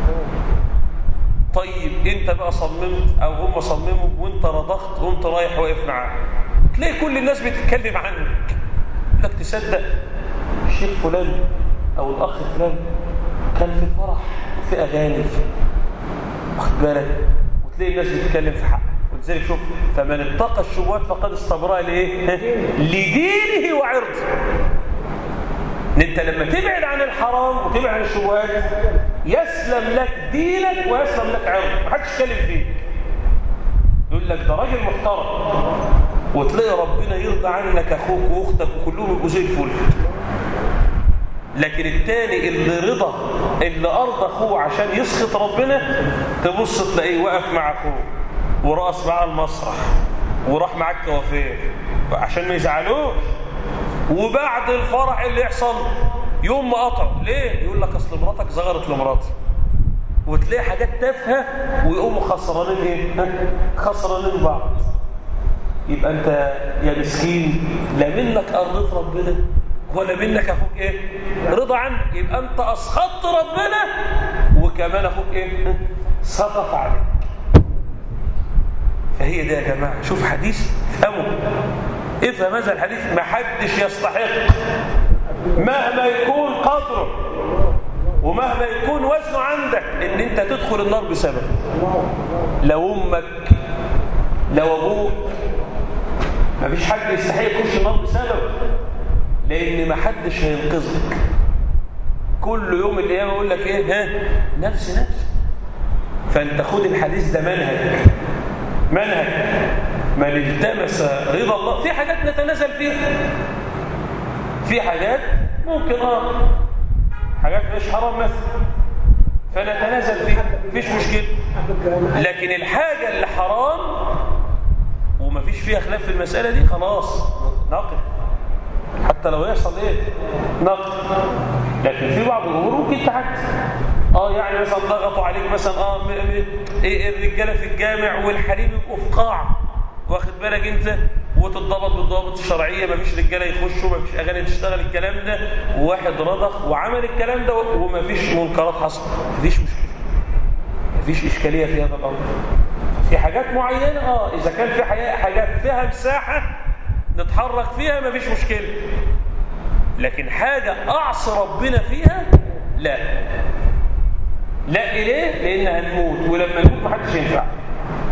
Speaker 1: طيب انت بقى صممت او هم صمموا وانت رضخت وانت رايح واقف معاه تلاقي كل الناس بتتكلم عنك لك تصدق الشيخ فلان او الاخ فلان كان في فرح في اغاني واخد بالك وتلاقي الناس بتتكلم في حقك ولذلك شوف فمن اتقى الشبهات فقد استبرأ لايه لدينه وعرضه ان انت لما تبعد عن الحرام وتبعد عن الشبهات يسلم لك دينك ويسلم لك عرضك محدش يتكلم فيك يقول لك ده راجل محترم وتلاقي ربنا يرضى عنك اخوك واختك وكلهم يبقوا زي الفل لكن التاني اللي رضى اللي ارضى اخوه عشان يسخط ربنا تبص تلاقيه واقف مع اخوه ورقص معاه المسرح وراح معاه الكوافير عشان ما يزعلوش وبعد الفرح اللي يحصل يوم ما قطع ليه يقول لك اصل مراتك زغرت لمراتي وتلاقي حاجات تافهه ويقوموا خسرانين ايه خسرانين بعض يبقى انت يا مسكين لا منك ارضيت ربنا ولا منك اخوك ايه رضا عنك يبقى انت اسخطت ربنا وكمان اخوك ايه سقط عليك فهي ده يا جماعه شوف حديث افهموا افهم هذا الحديث ما حدش يستحق مهما يكون قدره ومهما يكون وزنه عندك ان انت تدخل النار بسبب لو امك لو ابوك ما فيش حد يستحق يخش النار بسبب لان ما حدش هينقذك كل يوم القيامه يقول لك ايه ها نفس نفس فانت خد الحديث ده منهج منهج من التمس رضا الله في حاجات نتنازل فيها في حاجات ممكن اه حاجات مش حرام مثلا فنتنازل فيها مفيش مشكله لكن الحاجه اللي حرام ومفيش فيها خلاف في المساله دي خلاص نقف حتى لو يحصل ايه نقف لكن في بعض الامور ممكن تحت اه يعني مثلا ضغطوا عليك مثلا اه م- م- إيه الرجاله في الجامع والحريم يبقوا في قاع واخد بالك انت وتتضبط بالضوابط الشرعيه مفيش رجاله يخشوا مفيش اغاني تشتغل الكلام ده وواحد رضخ وعمل الكلام ده ومفيش منكرات حصل مفيش مشكله مفيش اشكاليه في هذا الامر في حاجات معينه اه اذا كان في حاجات حاجات فيها مساحه نتحرك فيها مفيش مشكله لكن حاجه اعصي ربنا فيها لا لا إليه لأن هنموت ولما نموت محدش ينفع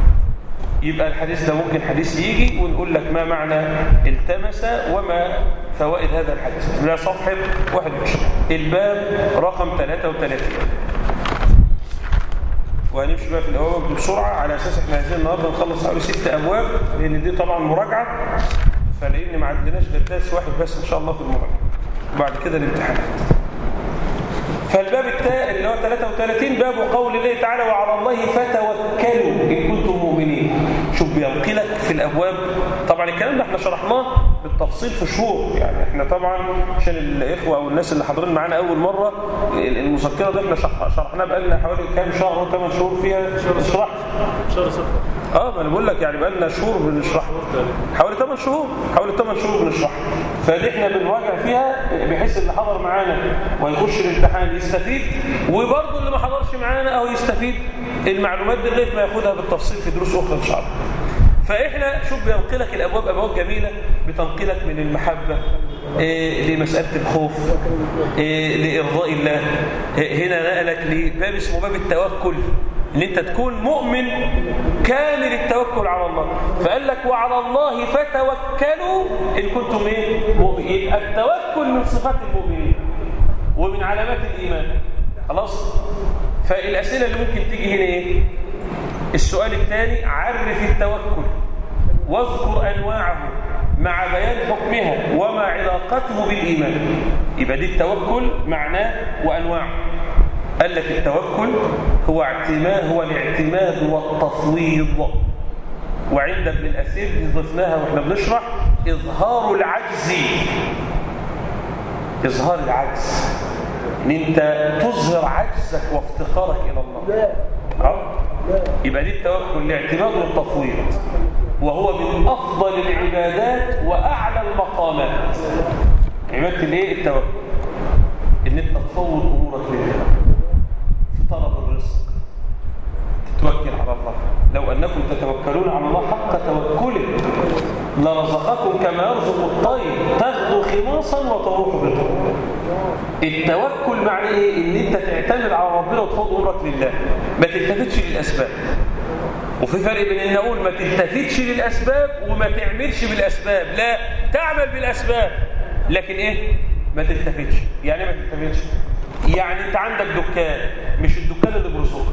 Speaker 1: يبقى الحديث ده ممكن حديث يجي ونقول لك ما معنى التمس وما فوائد هذا الحديث لا صفحة 21 الباب رقم 33 وهنمشي بقى في الأبواب بسرعة على أساس احنا عايزين النهارده نخلص حوالي ست أبواب لأن دي طبعا مراجعة فلأن ما عندناش غير درس واحد بس إن شاء الله في المراجعة وبعد كده الامتحانات فالباب التاء اللي هو 33 باب قول الله تعالى وعلى الله فتوكلوا إن كنتم مؤمنين شوف بينقلك في الأبواب طبعا الكلام ده احنا شرحناه بالتفصيل في شهور يعني احنا طبعا عشان الإخوة أو الناس اللي حاضرين معانا أول مرة المذكرة دي احنا شرحناها بقالنا حوالي كام شهر أو 8 شهور فيها اشرح
Speaker 2: شهر صفر
Speaker 1: اه ما انا بقول لك يعني بقالنا شهور بنشرح حوالي 8 شهور حوالي 8 شهور بنشرح فدي احنا بنراجع فيها بحيث اللي حضر معانا ويخش الامتحان يستفيد وبرضه اللي ما حضرش معانا او يستفيد المعلومات دي لغايه ما ياخدها بالتفصيل في دروس اخرى ان شاء الله فاحنا شوف بينقلك الابواب ابواب جميله بتنقلك من المحبه إيه لمساله الخوف إيه لارضاء الله إيه هنا نقلك لباب اسمه باب التوكل ان انت تكون مؤمن كامل التوكل على الله فقال لك وعلى الله فتوكلوا ان كنتم ايه مؤمنين التوكل من صفات المؤمنين ومن علامات الايمان خلاص فالاسئله اللي ممكن تيجي هنا ايه السؤال الثاني عرف التوكل واذكر انواعه مع بيان حكمها وما علاقته بالايمان يبقى دي التوكل معناه وانواعه قال لك التوكل هو اعتماد هو الاعتماد والتفويض وعند ابن الأثير ضفناها واحنا بنشرح إظهار العجز إظهار العجز إن أنت تظهر عجزك وافتقارك إلى الله أه؟ يبقى دي التوكل الاعتماد والتفويض وهو من أفضل العبادات وأعلى المقامات عبادة الايه التوكل ان انت تفوض امورك لله طلب الرزق تتوكل على الله لو أنكم تتوكلون على الله حق توكله لرزقكم كما يرزق الطير تغدو خماصا وتروح بطا التوكل معناه ايه ان انت تعتمد على ربنا وتفوض امرك لله ما تلتفتش للاسباب وفي فرق بين ان اقول ما تلتفتش للاسباب وما تعملش بالاسباب لا تعمل بالاسباب لكن ايه ما تلتفتش يعني ما تلتفتش يعني انت عندك دكان مش الدكان اللي بيرزقك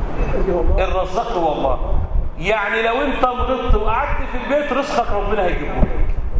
Speaker 1: الرزاق هو الله يعني لو انت مرضت وقعدت في البيت رزقك ربنا هيجيبه لك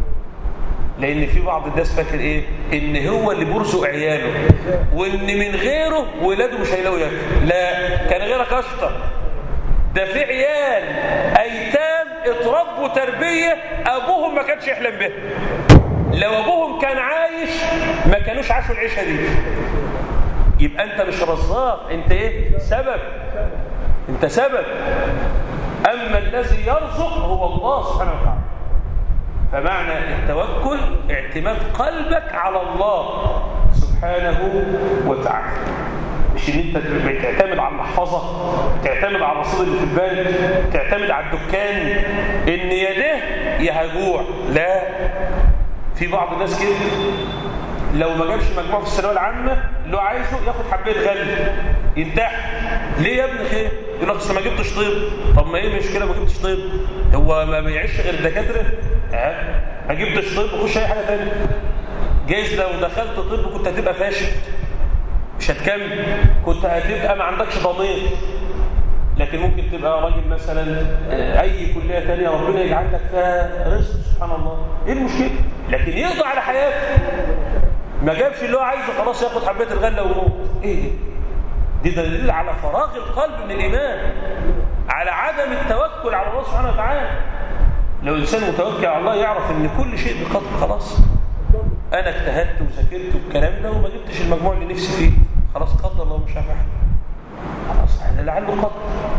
Speaker 1: لان في بعض الناس فاكر ايه ان هو اللي بيرزق عياله وان من غيره ولاده مش هيلاقوا ياكل لا كان غيرك اشطر ده في عيال ايتام اتربوا تربيه ابوهم ما كانش يحلم بها لو ابوهم كان عايش ما كانوش عاشوا العيشه دي يبقى انت مش رزاق انت ايه سبب انت سبب اما الذي يرزق هو الله سبحانه وتعالى فمعنى التوكل اعتماد قلبك على الله سبحانه وتعالى مش ان انت تعتمد على المحفظه تعتمد على الرصيد اللي في البنك تعتمد على الدكان ان يده يهجوع لا في بعض الناس كده لو ما جابش مجموع في الثانويه العامه اللي هو عايزه ياخد حبايه غل ينتحر ليه يا ابني خير يقول لك اصل ما جبتش طب طب ما ايه المشكله ما جبتش طب هو ما بيعيش غير الدكاتره اه ما جبتش طب خش اي حاجه ثانيه جايز لو دخلت طب كنت هتبقى فاشل مش هتكمل كنت هتبقى ما عندكش ضمير لكن ممكن تبقى راجل مثلا اي كليه ثانيه ربنا يجعل لك فيها رزق سبحان الله ايه المشكله لكن يقضي على حياته ما جابش اللي هو عايزه خلاص ياخد حبايه الغله ويموت ايه دي دي دليل على فراغ القلب من الايمان على عدم التوكل على الله سبحانه وتعالى لو الانسان متوكل على الله يعرف ان كل شيء بقدر خلاص انا اجتهدت وذاكرت والكلام ده وما جبتش المجموع اللي نفسي فيه خلاص قدر الله مش هفعل خلاص يعني لعله قدر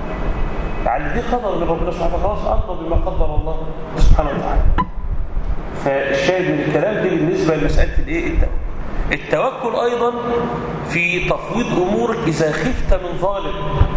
Speaker 1: لعل دي قدر من ربنا سبحانه وتعالى خلاص ارضى بما قدر الله سبحانه وتعالى فالشاهد من الكلام دي بالنسبه لمساله الايه التوكل التوكل ايضا في تفويض امورك اذا خفت من ظالم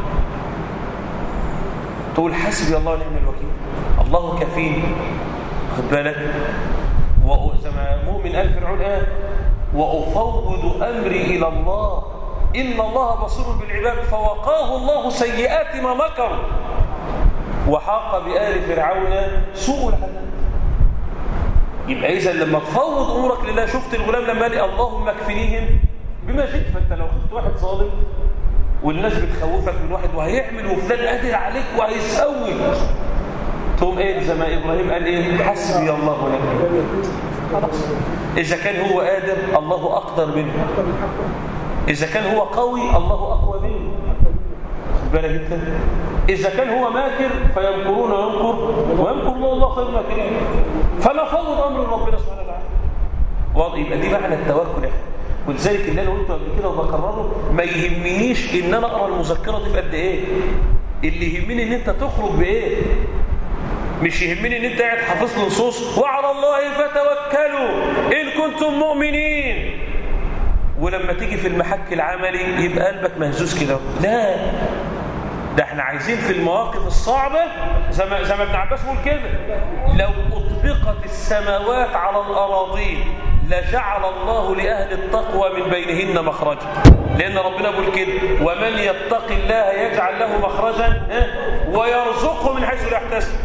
Speaker 1: تقول حسبي الله ونعم الوكيل الله كفيل خد بالك وزي ما مؤمن قال فرعون قال وافوض امري الى الله ان الله بصير بالعباد فوقاه الله سيئات ما مكروا وحاق بآل فرعون سوء العذاب يبقى إذا لما تفوض أمورك لله شفت الغلام لما قال اللهم اكفنيهم بما شئت فأنت لو خفت واحد ظالم والناس بتخوفك من واحد وهيعمل وفلان قادر عليك وهيسوي تقوم ايه زي ما ابراهيم قال ايه حسبي الله ونعم خلاص اذا كان هو قادر الله اقدر منه اذا كان هو قوي الله اقوى منه بالك انت اذا كان هو ماكر فيمكرون ويمكر ويمكر الله الله خير الماكرين فنفوض امر ربنا سبحانه وتعالى واضح يبقى دي معنى التوكل ولذلك اللي انا قلته قبل كده وبكرره ما يهمنيش ان انا اقرا المذكره دي في قد ايه اللي يهمني ان انت تخرج بايه مش يهمني ان انت قاعد حافظ له نصوص وعلى الله فتوكلوا ان كنتم مؤمنين ولما تيجي في المحك العملي يبقى قلبك مهزوز كده لا ده احنا عايزين في المواقف الصعبة زي ما, زي ما ابن عباس بيقول كده لو أطبقت السماوات على الأراضين لجعل الله لأهل التقوى من بينهن مخرجا لأن ربنا بيقول كده ومن يتق الله يجعل له مخرجا ويرزقه من حيث لا يحتسب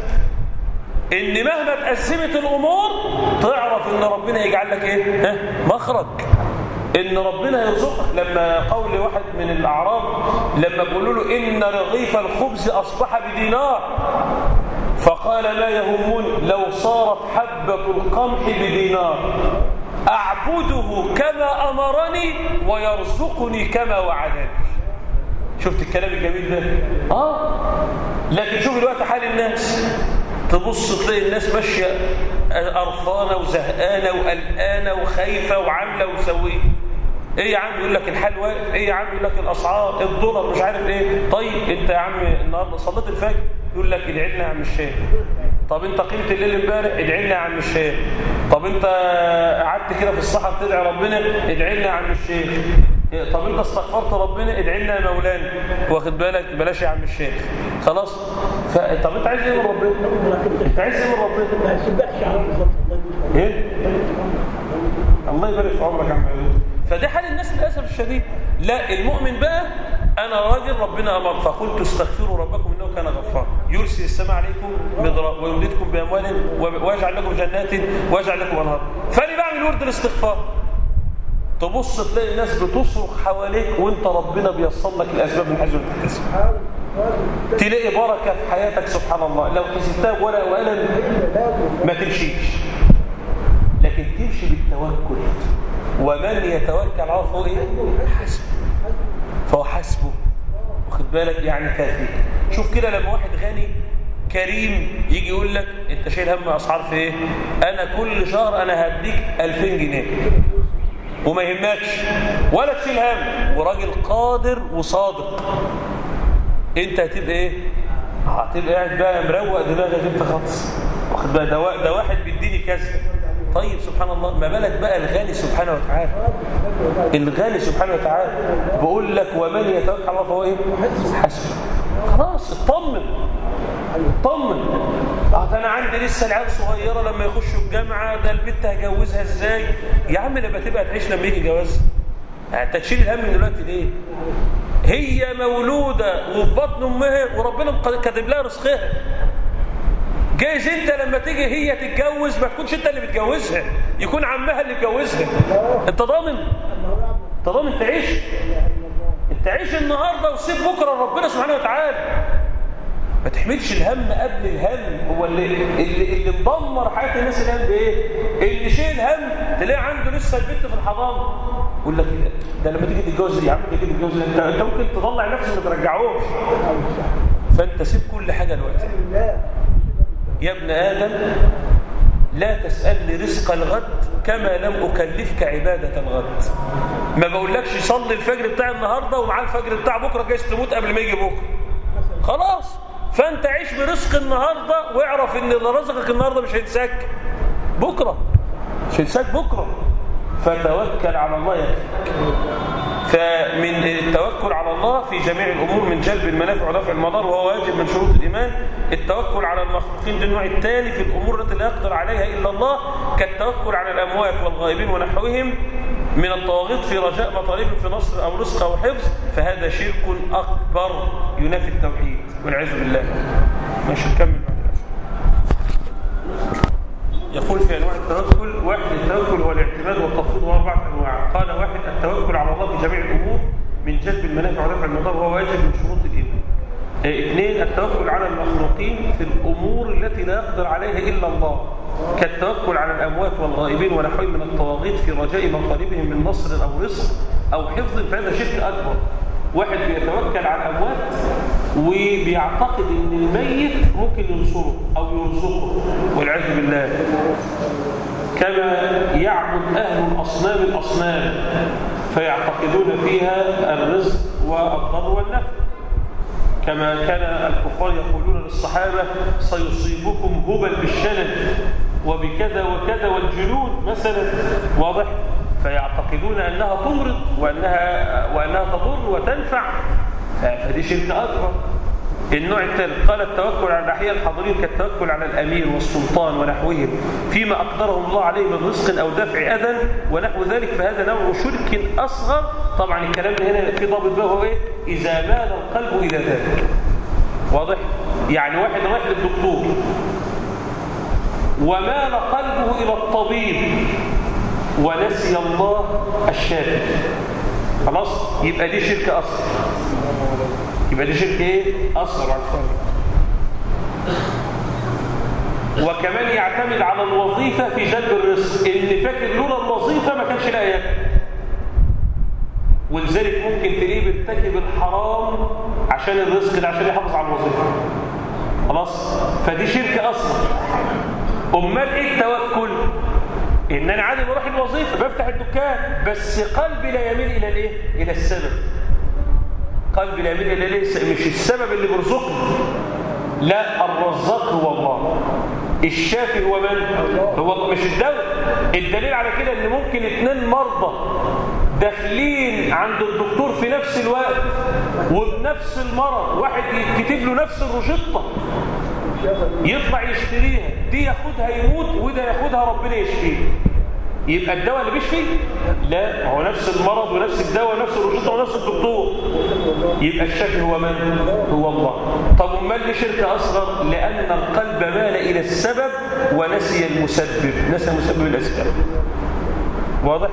Speaker 1: ان مهما تأزمت الامور تعرف ان ربنا يجعل لك ايه ها مخرج ان ربنا يرزقك لما قول واحد من الاعراب لما بيقولوا له ان رغيف الخبز اصبح بدينار فقال لا يهمني لو صارت حبة القمح بدينار أعبده كما أمرني ويرزقني كما وعدني شفت الكلام الجميل ده آه لكن شوف الوقت حال الناس تبص تلاقي الناس ماشية قرفانة وزهقانة وقلقانة وخايفة وعاملة وسويه ايه يا عم يقول لك الحال واقف ايه يا عم يقول لك الاسعار الدولار مش عارف ايه طيب انت يا عم النهارده صليت الفجر يقول لك ادعي لنا يا عم الشيخ طب انت قمت الليل امبارح ادعي لنا يا عم الشيخ طب انت قعدت كده في الصحراء بتدعي ربنا ادعي لنا يا عم الشيخ طب انت استغفرت ربنا ادعي لنا يا مولانا واخد بالك بلاش يا عم الشيخ خلاص ف... طب انت عايز ايه من ربنا انت عايز ايه من ربنا
Speaker 2: ما يسبقش على بالظبط
Speaker 1: ايه الله يبارك في عمرك يا عم عيود فده حال الناس للاسف الشديد لا المؤمن بقى انا راجل ربنا امر فقلت استغفروا ربكم انه كان غفارا يرسل السماء عليكم مدرا ويمددكم باموال ويجعل لكم جنات ويجعل لكم انهار فانا بعمل ورد الاستغفار تبص تلاقي الناس بتصرخ حواليك وانت ربنا بيصل لك الاسباب من حيث لا تحتسب تلاقي بركه في حياتك سبحان الله لو حسبتها ورقه وقلم ما تمشيش لكن تمشي بالتوكل ومن يتوكل على الله فهو ايه حسبه فهو حسبه واخد بالك يعني كافي شوف كده لما واحد غني كريم يجي يقول لك انت شايل هم اسعار في ايه انا كل شهر انا هديك 2000 جنيه وما يهمكش ولا تشيل هم وراجل قادر وصادق انت هتبقى ايه هتبقى قاعد بقى مروق دماغك انت خالص واخد بالك ده ده واحد بيديني كذا طيب سبحان الله ما بالك بقى الغني سبحانه وتعالى الغني سبحانه وتعالى بقول لك ومن يتوكل على الله فهو ايه حسبه خلاص اطمن اطمن ده انا عندي لسه العيال صغيره لما يخشوا الجامعه ده البنت هجوزها ازاي يا عم لما تبقى تعيش لما يجي جواز يعني انت تشيل الهم من دلوقتي ليه هي مولوده وفي بطن امها وربنا كاتب لها رزقها جايز انت لما تيجي هي تتجوز ما تكونش انت اللي بتجوزها يكون عمها اللي بيجوزها انت ضامن انت ضامن تعيش انت عيش النهارده وسيب بكره ربنا سبحانه وتعالى ما تحملش الهم قبل الهم هو اللي اللي, اللي مدمر حياه الناس الهم بايه اللي شيل هم تلاقي عنده لسه البنت في الحضانه يقول لك ده لما تيجي تتجوز يا عم تيجي تتجوز انت انت ممكن تطلع نفسك ما ترجعوش فانت سيب كل حاجه دلوقتي يا ابن آدم لا تسألني رزق الغد كما لم أكلفك عبادة الغد ما بقولكش صلي الفجر بتاع النهاردة ومع الفجر بتاع بكرة جايز تموت قبل ما يجي بكرة خلاص فأنت عيش برزق النهاردة واعرف إن اللي رزقك النهاردة مش هينساك بكرة مش هينساك بكرة فتوكل على الله يكفيك فمن التوكل على الله في جميع الأمور من جلب المنافع ودفع المضار وهو واجب من شروط الإيمان التوكل على المخلوقين للنوع التالي في الأمور التي لا يقدر عليها إلا الله كالتوكل على الأموات والغائبين ونحوهم من الطواغيت في رجاء مطالب في نصر أو رزق أو حفظ فهذا شرك أكبر ينافي التوحيد والعياذ بالله ماشي نكمل بعد يقول في أنواع التوكل واحد التوكل هو الاعتماد والتفويض هو أربعة أنواع قال واحد التوكل على الله في جميع الأمور من جلب المنافع ودفع المضار وهو واجب من شروط الإيمان اثنين التوكل على المخلوقين في الأمور التي لا يقدر عليها إلا الله كالتوكل على الأموات والغائبين ونحوهم من الطواغيت في رجاء مطالبهم من نصر أو رزق أو حفظ فهذا شرك أكبر واحد بيتوكل على الأموات وبيعتقد ان الميت ممكن ينصره او يرزقه والعياذ بالله كما يعبد اهل الاصنام الاصنام فيعتقدون فيها الرزق والضر والنفع كما كان الكفار يقولون للصحابه سيصيبكم هبل بالشلل وبكذا وكذا والجنود مثلا واضح فيعتقدون انها تمرض وانها وانها تضر وتنفع فدي شرك أكبر النوع الثالث قال التوكل على الأحياء الحاضرين كالتوكل على الأمير والسلطان ونحوهم فيما أقدرهم الله عليه من رزق أو دفع أذى ونحو ذلك فهذا نوع شرك أصغر طبعا الكلام هنا في ضابط بقى هو إيه إذا مال القلب إلى ذلك واضح يعني واحد رايح للدكتور ومال قلبه إلى الطبيب ونسي الله الشافي خلاص يبقى دي شرك أصغر يبقى دي شرك ايه اصغر وكمان يعتمد على الوظيفه في جلب الرزق اللي فاكر لولا الوظيفه ما كانش لاقي ياكل ولذلك ممكن تلاقيه بيرتكب الحرام عشان الرزق ده عشان يحافظ على الوظيفه خلاص فدي شرك اصغر امال ايه التوكل ان انا عادي بروح الوظيفه بفتح الدكان بس قلبي لا يميل الى الايه الى السبب قلبي لا يميل الى ليس مش السبب اللي بيرزقني لا الرزاق هو الله الشافي هو من هو مش الدواء الدليل على كده ان ممكن اثنين مرضى داخلين عند الدكتور في نفس الوقت وبنفس المرض واحد يكتب له نفس الروشته يطلع يشتريها دي ياخدها يموت وده ياخدها ربنا يشفيه يبقى الدواء اللي بيشفي لا هو نفس المرض ونفس الدواء ونفس الروشته ونفس الدكتور يبقى الشافي هو من هو الله طب امال ليه شرك اصغر لان القلب مال الى السبب ونسي المسبب نسي مسبب الاسباب واضح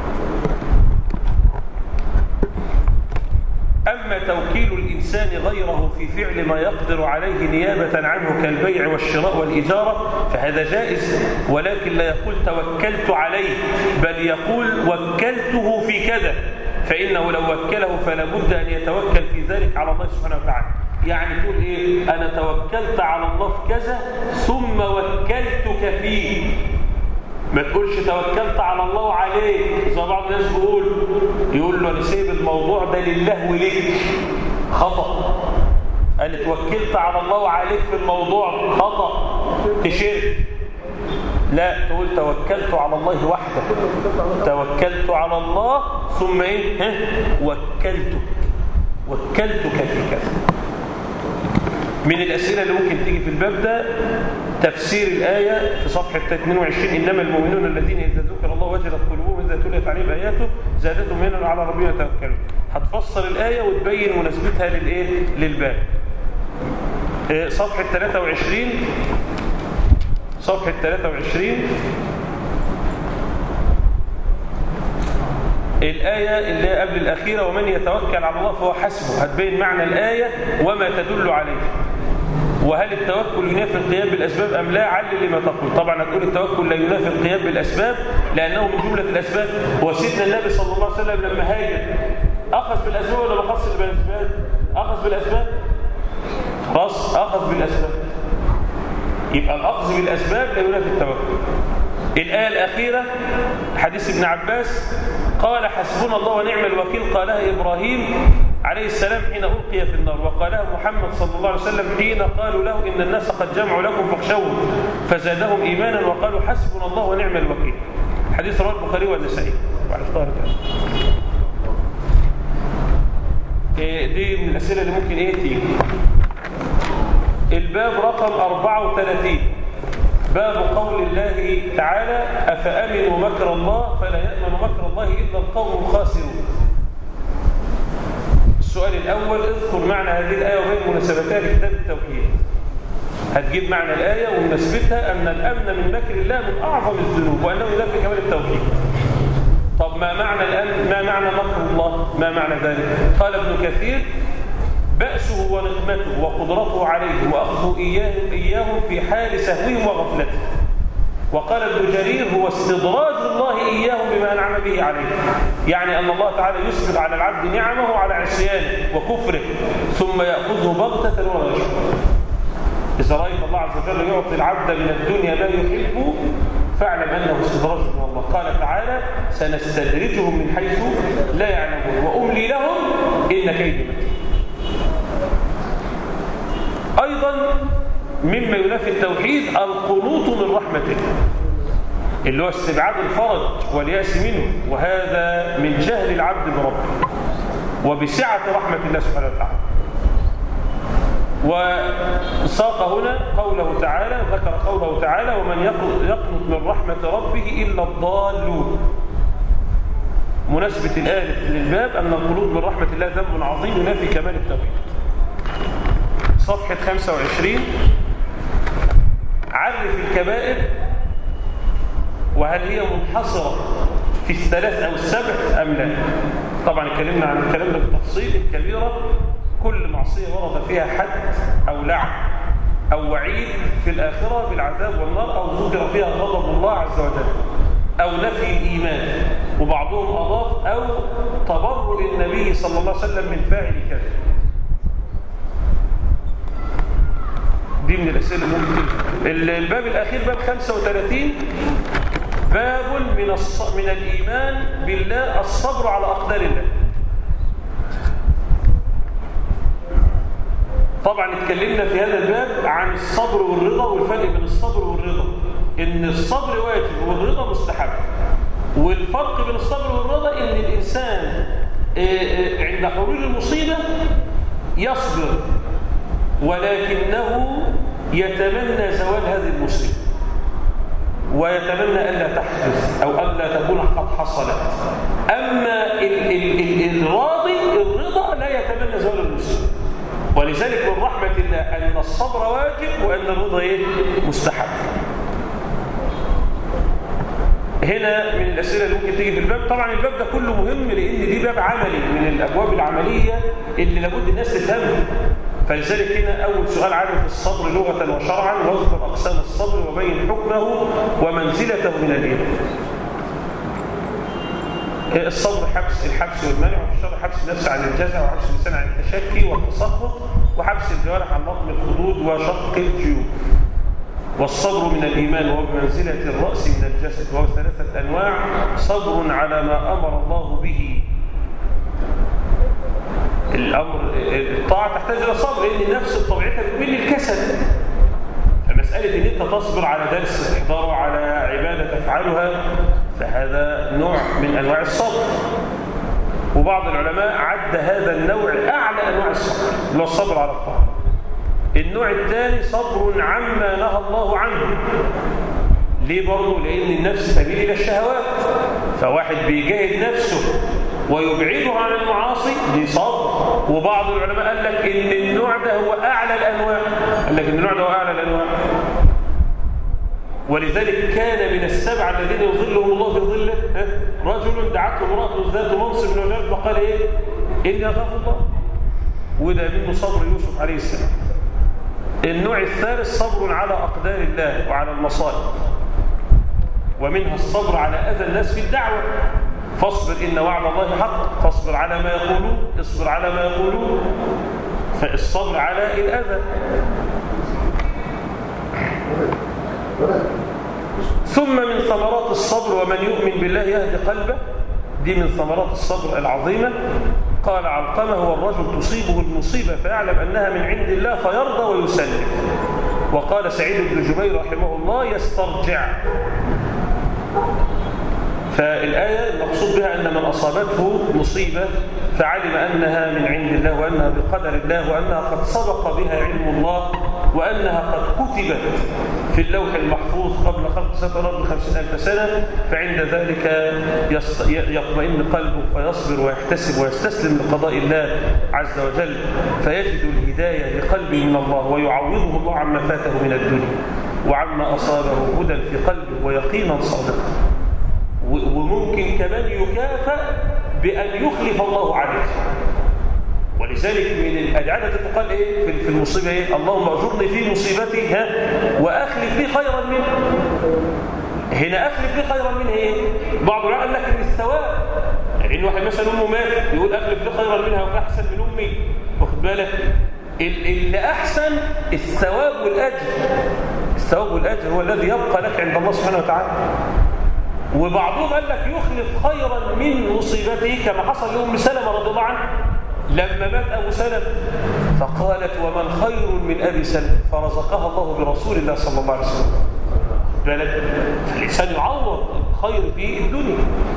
Speaker 1: أما توكيل الإنسان غيره في فعل ما يقدر عليه نيابة عنه كالبيع والشراء والإجارة فهذا جائز ولكن لا يقول توكلت عليه بل يقول وكلته في كذا فإنه لو وكله فلا بد أن يتوكل في ذلك على الله سبحانه وتعالى يعني تقول إيه أنا توكلت على الله في كذا ثم وكلتك فيه ما تقولش توكلت على الله عليك زي بعض الناس بيقول يقول له انا سايب الموضوع ده لله وليك خطا قال توكلت على الله وعليك في الموضوع خطا تشرك لا تقول توكلت على الله وحده توكلت على الله ثم ايه ها وكلتك وكلتك في كذا من الأسئلة اللي ممكن تيجي في الباب ده تفسير الآية في صفحة 22 إنما المؤمنون الذين إذا ذكر الله وجلت قلوبهم إذا تليت عليهم آياته زادتهم هنا على ربنا يتوكلون هتفسر الآية وتبين مناسبتها للإيه للباب صفحة 23 صفحة 23 الآية اللي هي قبل الأخيرة ومن يتوكل على الله فهو حسبه هتبين معنى الآية وما تدل عليه وهل التوكل ينافي القيام بالأسباب أم لا علل لما تقول طبعا هتقول التوكل لا ينافي القيام بالأسباب لأنه من جملة الأسباب وسيدنا النبي صلى الله عليه وسلم لما هاجر أخذ بالأسباب ولا ما أخذش بالأسباب أخذ بالأسباب خلاص أخذ بالأسباب يبقى الأخذ بالأسباب لا ينافي التوكل الآية الأخيرة حديث ابن عباس قال حسبنا الله ونعم الوكيل قالها إبراهيم عليه السلام حين ألقي في النار وقالها محمد صلى الله عليه وسلم حين قالوا له إن الناس قد جمعوا لكم فاخشوهم فزادهم إيمانا وقالوا حسبنا الله ونعم الوكيل حديث رواه البخاري والنسائي وعلى ظهر دي من الأسئلة اللي ممكن إيه تيجي الباب رقم 34 باب قول الله تعالى أفأمنوا مكر الله فلا يأمن مكر الله إلا القوم الخاسرون السؤال الأول اذكر معنى هذه الآية وبين مناسبتها لكتاب التوحيد هتجيب معنى الآية ونثبتها أن الأمن من مكر الله من أعظم الذنوب وأنه ينافي كمال التوحيد طب ما معنى الأمن ما معنى مكر الله ما معنى ذلك قال ابن كثير بأسه ونقمته وقدرته عليه وأخذه إياهم, إياهم في حال سهوهم وغفلته وقال ابن جرير هو استدراج الله إياهم بما أنعم به عليه يعني أن الله تعالى يسبق على العبد نعمه على عصيانه وكفره ثم يأخذه بغتة ولا يشعر إذا رأيت الله عز وجل يعطي العبد من الدنيا ما يحب فاعلم أنه استدراج من الله قال تعالى سنستدرجهم من حيث لا يعلمون وأملي لهم إن كيد متين أيضا مما ينافي التوحيد القنوط من رحمته اللي هو استبعاد الفرج واليأس منه وهذا من جهل العبد بربه وبسعة رحمة الله سبحانه وتعالى وساق هنا قوله تعالى ذكر قوله تعالى ومن يقنط من رحمة ربه إلا الضالون مناسبة الآية للباب أن القلوب من رحمة الله ذنب عظيم ينافي كمال التوحيد صفحة 25 عرف الكبائر وهل هي منحصرة في الثلاث أو السبع أم لا طبعا اتكلمنا عن الكلام ده بالتفصيل الكبيرة كل معصية ورد فيها حد أو لعن أو وعيد في الآخرة بالعذاب والنار أو ذكر فيها غضب الله عز وجل أو نفي الإيمان وبعضهم أضاف أو تبرؤ النبي صلى الله عليه وسلم من فاعل كذا دي من الأسئلة اللي ممكن تنفع الباب الأخير باب 35 باب من الص... من الإيمان بالله الصبر على أقدار الله طبعا اتكلمنا في هذا الباب عن الصبر والرضا والفرق بين الصبر والرضا ان الصبر واجب والرضا مستحب والفرق بين الصبر والرضا ان الانسان عند حلول المصيبه يصبر ولكنه يتمنى زوال هذه المصيبه ويتمنى الا تحدث او الا تكون قد حصلت اما ال ال ال الراضي الرضا لا يتمنى زوال المصيبه ولذلك من رحمة الله أن الصبر واجب وأن الرضا إيه؟ مستحب هنا من الأسئلة اللي ممكن تيجي في الباب طبعا الباب ده كله مهم لأن دي باب عملي من الأبواب العملية اللي لابد الناس تفهمها فلذلك هنا أول سؤال عارف الصبر لغة وشرعا واذكر أقسام الصبر وبين حكمه ومنزلته من الإيمان الصبر حبس الحبس والمنع وفي الشرع حبس النفس عن الجزع وحبس اللسان عن التشكي والتسخط وحبس الجوارح عن لطم الخدود وشق الجيوب والصبر من الإيمان وهو بمنزلة الرأس من الجسد وهو ثلاثة أنواع صبر على ما أمر الله به الأمر الطاعة تحتاج إلى صبر لأن النفس بطبيعتها بتميل للكسل فمسألة إن أنت تصبر على درس تحضره على عبادة تفعلها فهذا نوع من أنواع الصبر وبعض العلماء عد هذا النوع أعلى أنواع الصبر اللي هو الصبر على الطاعة النوع الثاني صبر عما نهى الله عنه ليه برضه؟ لأن النفس تميل إلى الشهوات فواحد بيجاهد نفسه ويبعدها عن المعاصي دي صبر وبعض العلماء قال لك ان النوع ده هو اعلى الانواع قال لك ان النوع ده هو اعلى الانواع ولذلك كان من السبعه الذين يظلهم الله في ظله رجل دعته امراه ذات منصب وجلال فقال ايه اني اخاف الله وده منه صبر يوسف عليه السلام النوع الثالث صبر على اقدار الله وعلى المصائب ومنها الصبر على اذى الناس في الدعوه فاصبر إن وعد الله حق فاصبر على ما يقولون اصبر على ما يقولون فالصبر على الأذى ثم من ثمرات الصبر ومن يؤمن بالله يهدي قلبه دي من ثمرات الصبر العظيمة قال علقمة هو الرجل تصيبه المصيبة فيعلم أنها من عند الله فيرضى ويسلم وقال سعيد بن جبير رحمه الله يسترجع فالآية المقصود بها أن من أصابته مصيبة فعلم أنها من عند الله وأنها بقدر الله وأنها قد سبق بها علم الله وأنها قد كتبت في اللوح المحفوظ قبل خلق سنة الأرض بخمسين ألف سنة فعند ذلك يطمئن قلبه فيصبر ويحتسب ويستسلم لقضاء الله عز وجل فيجد الهداية لقلبه من الله ويعوضه الله عما فاته من الدنيا وعما أصابه هدى في قلبه ويقينا صادقا وممكن كمان يكافأ بأن يخلف الله عليه ولذلك من الأجعادة تقال إيه في المصيبة إيه اللهم أجرني في مصيبتي ها وأخلف لي خيرا منه هنا أخلف لي خيرا منه إيه بعض العلماء قال لك من الثواب يعني إن واحد مثلا أمه مات يقول أخلف لي خيرا منها وأحسن من أمي واخد بالك اللي أحسن الثواب والأجر الثواب والأجر هو الذي يبقى لك عند الله سبحانه وتعالى وبعضهم قال لك يخلف خيرا من مصيبته كما حصل لأم سلمة رضي الله عنها لما مات أبو سلمة فقالت ومن خير من أبي سلمة فرزقها الله برسول الله صلى الله عليه وسلم بالك فالإنسان يعوض الخير في الدنيا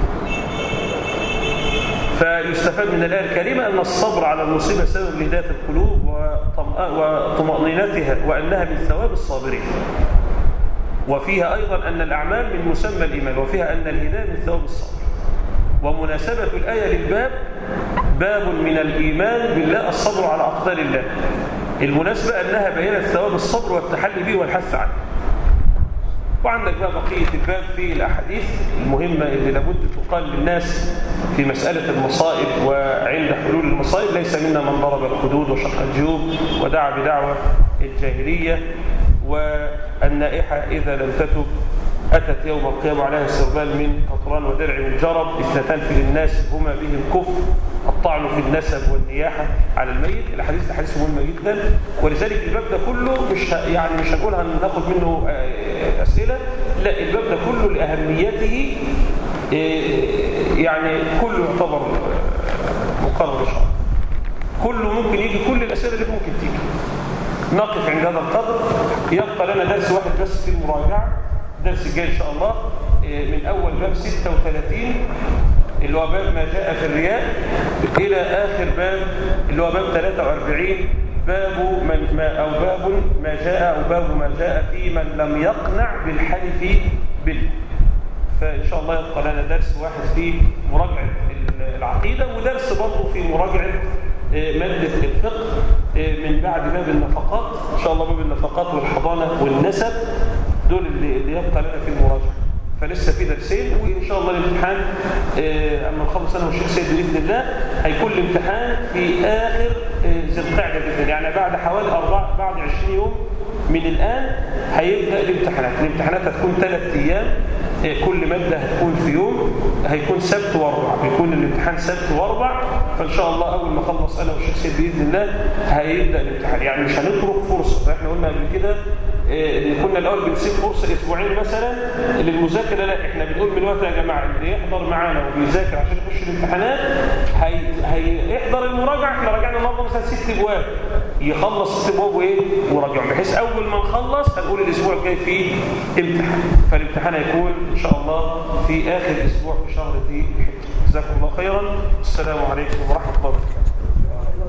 Speaker 1: فيستفاد من الآية الكريمة أن الصبر على المصيبة سبب لهداية القلوب وطمأنينتها وأنها من ثواب الصابرين وفيها أيضا أن الأعمال من مسمى الإيمان وفيها أن الهداية من ثواب الصبر ومناسبة الآية للباب باب من الإيمان بالله الصبر على أقدار الله المناسبة أنها بينت ثواب الصبر والتحلي به والحث عنه وعندك بقى بقية الباب في الأحاديث المهمة اللي لابد تقال للناس في مسألة المصائب وعند حلول المصائب ليس منا من ضرب الخدود وشق الجيوب ودعا بدعوة الجاهلية والنائحة إذا لم تتب أتت يوم القيامة عليها سربال من قطران ودرع من جرب اثنتان في الناس هما بهم كفر الطعن في النسب والنياحة على الميت الحديث ده حديث مهم جدا ولذلك الباب ده كله مش يعني مش هنقول هناخد منه أسئلة لا الباب ده كله لأهميته يعني كله يعتبر مقرر شرع كله ممكن يجي كل الأسئلة اللي ممكن تيجي نقف عند هذا القدر يبقى لنا درس واحد بس في المراجعة الدرس الجاي إن شاء الله من أول باب 36 اللي هو باب ما جاء في الرياء إلى آخر باب اللي هو باب 43 باب من ما أو باب ما جاء أو باب ما جاء في من لم يقنع بالحلف بالله فإن شاء الله يبقى لنا درس واحد في مراجعة العقيدة ودرس برضه في مراجعة مادة الفقه من بعد باب النفقات إن شاء الله باب النفقات والحضانة والنسب دول اللي, اللي يبقى لنا في المراجعة فلسه في درسين وإن شاء الله الامتحان أما نخلص أنا والشيخ سيد بإذن الله هيكون الامتحان في آخر ذي القعدة بإذن الله يعني بعد حوالي أربع بعد 20 يوم من الآن هيبدأ الامتحانات الامتحانات هتكون ثلاث أيام كل مادة هتكون في يوم هيكون سبت واربع بيكون الامتحان سبت واربع فإن شاء الله أول ما أخلص أنا والشيخ سيد بإذن الله هيبدأ الامتحان يعني مش هنترك فرصة احنا قلنا قبل كده ان كنا الاول بنسيب فرصه اسبوعين مثلا للمذاكره لا احنا بنقول من وقت يا جماعه اللي يحضر معانا وبيذاكر عشان يخش الامتحانات هي هيحضر المراجعه احنا راجعنا النهارده مثلا ست ابواب يخلص ست ابواب وايه وراجعهم بحيث اول ما نخلص هنقول الاسبوع الجاي فيه امتحان فالامتحان هيكون ان شاء الله في اخر اسبوع في شهر ذي الحجه جزاكم الله خيرا السلام عليكم ورحمه الله وبركاته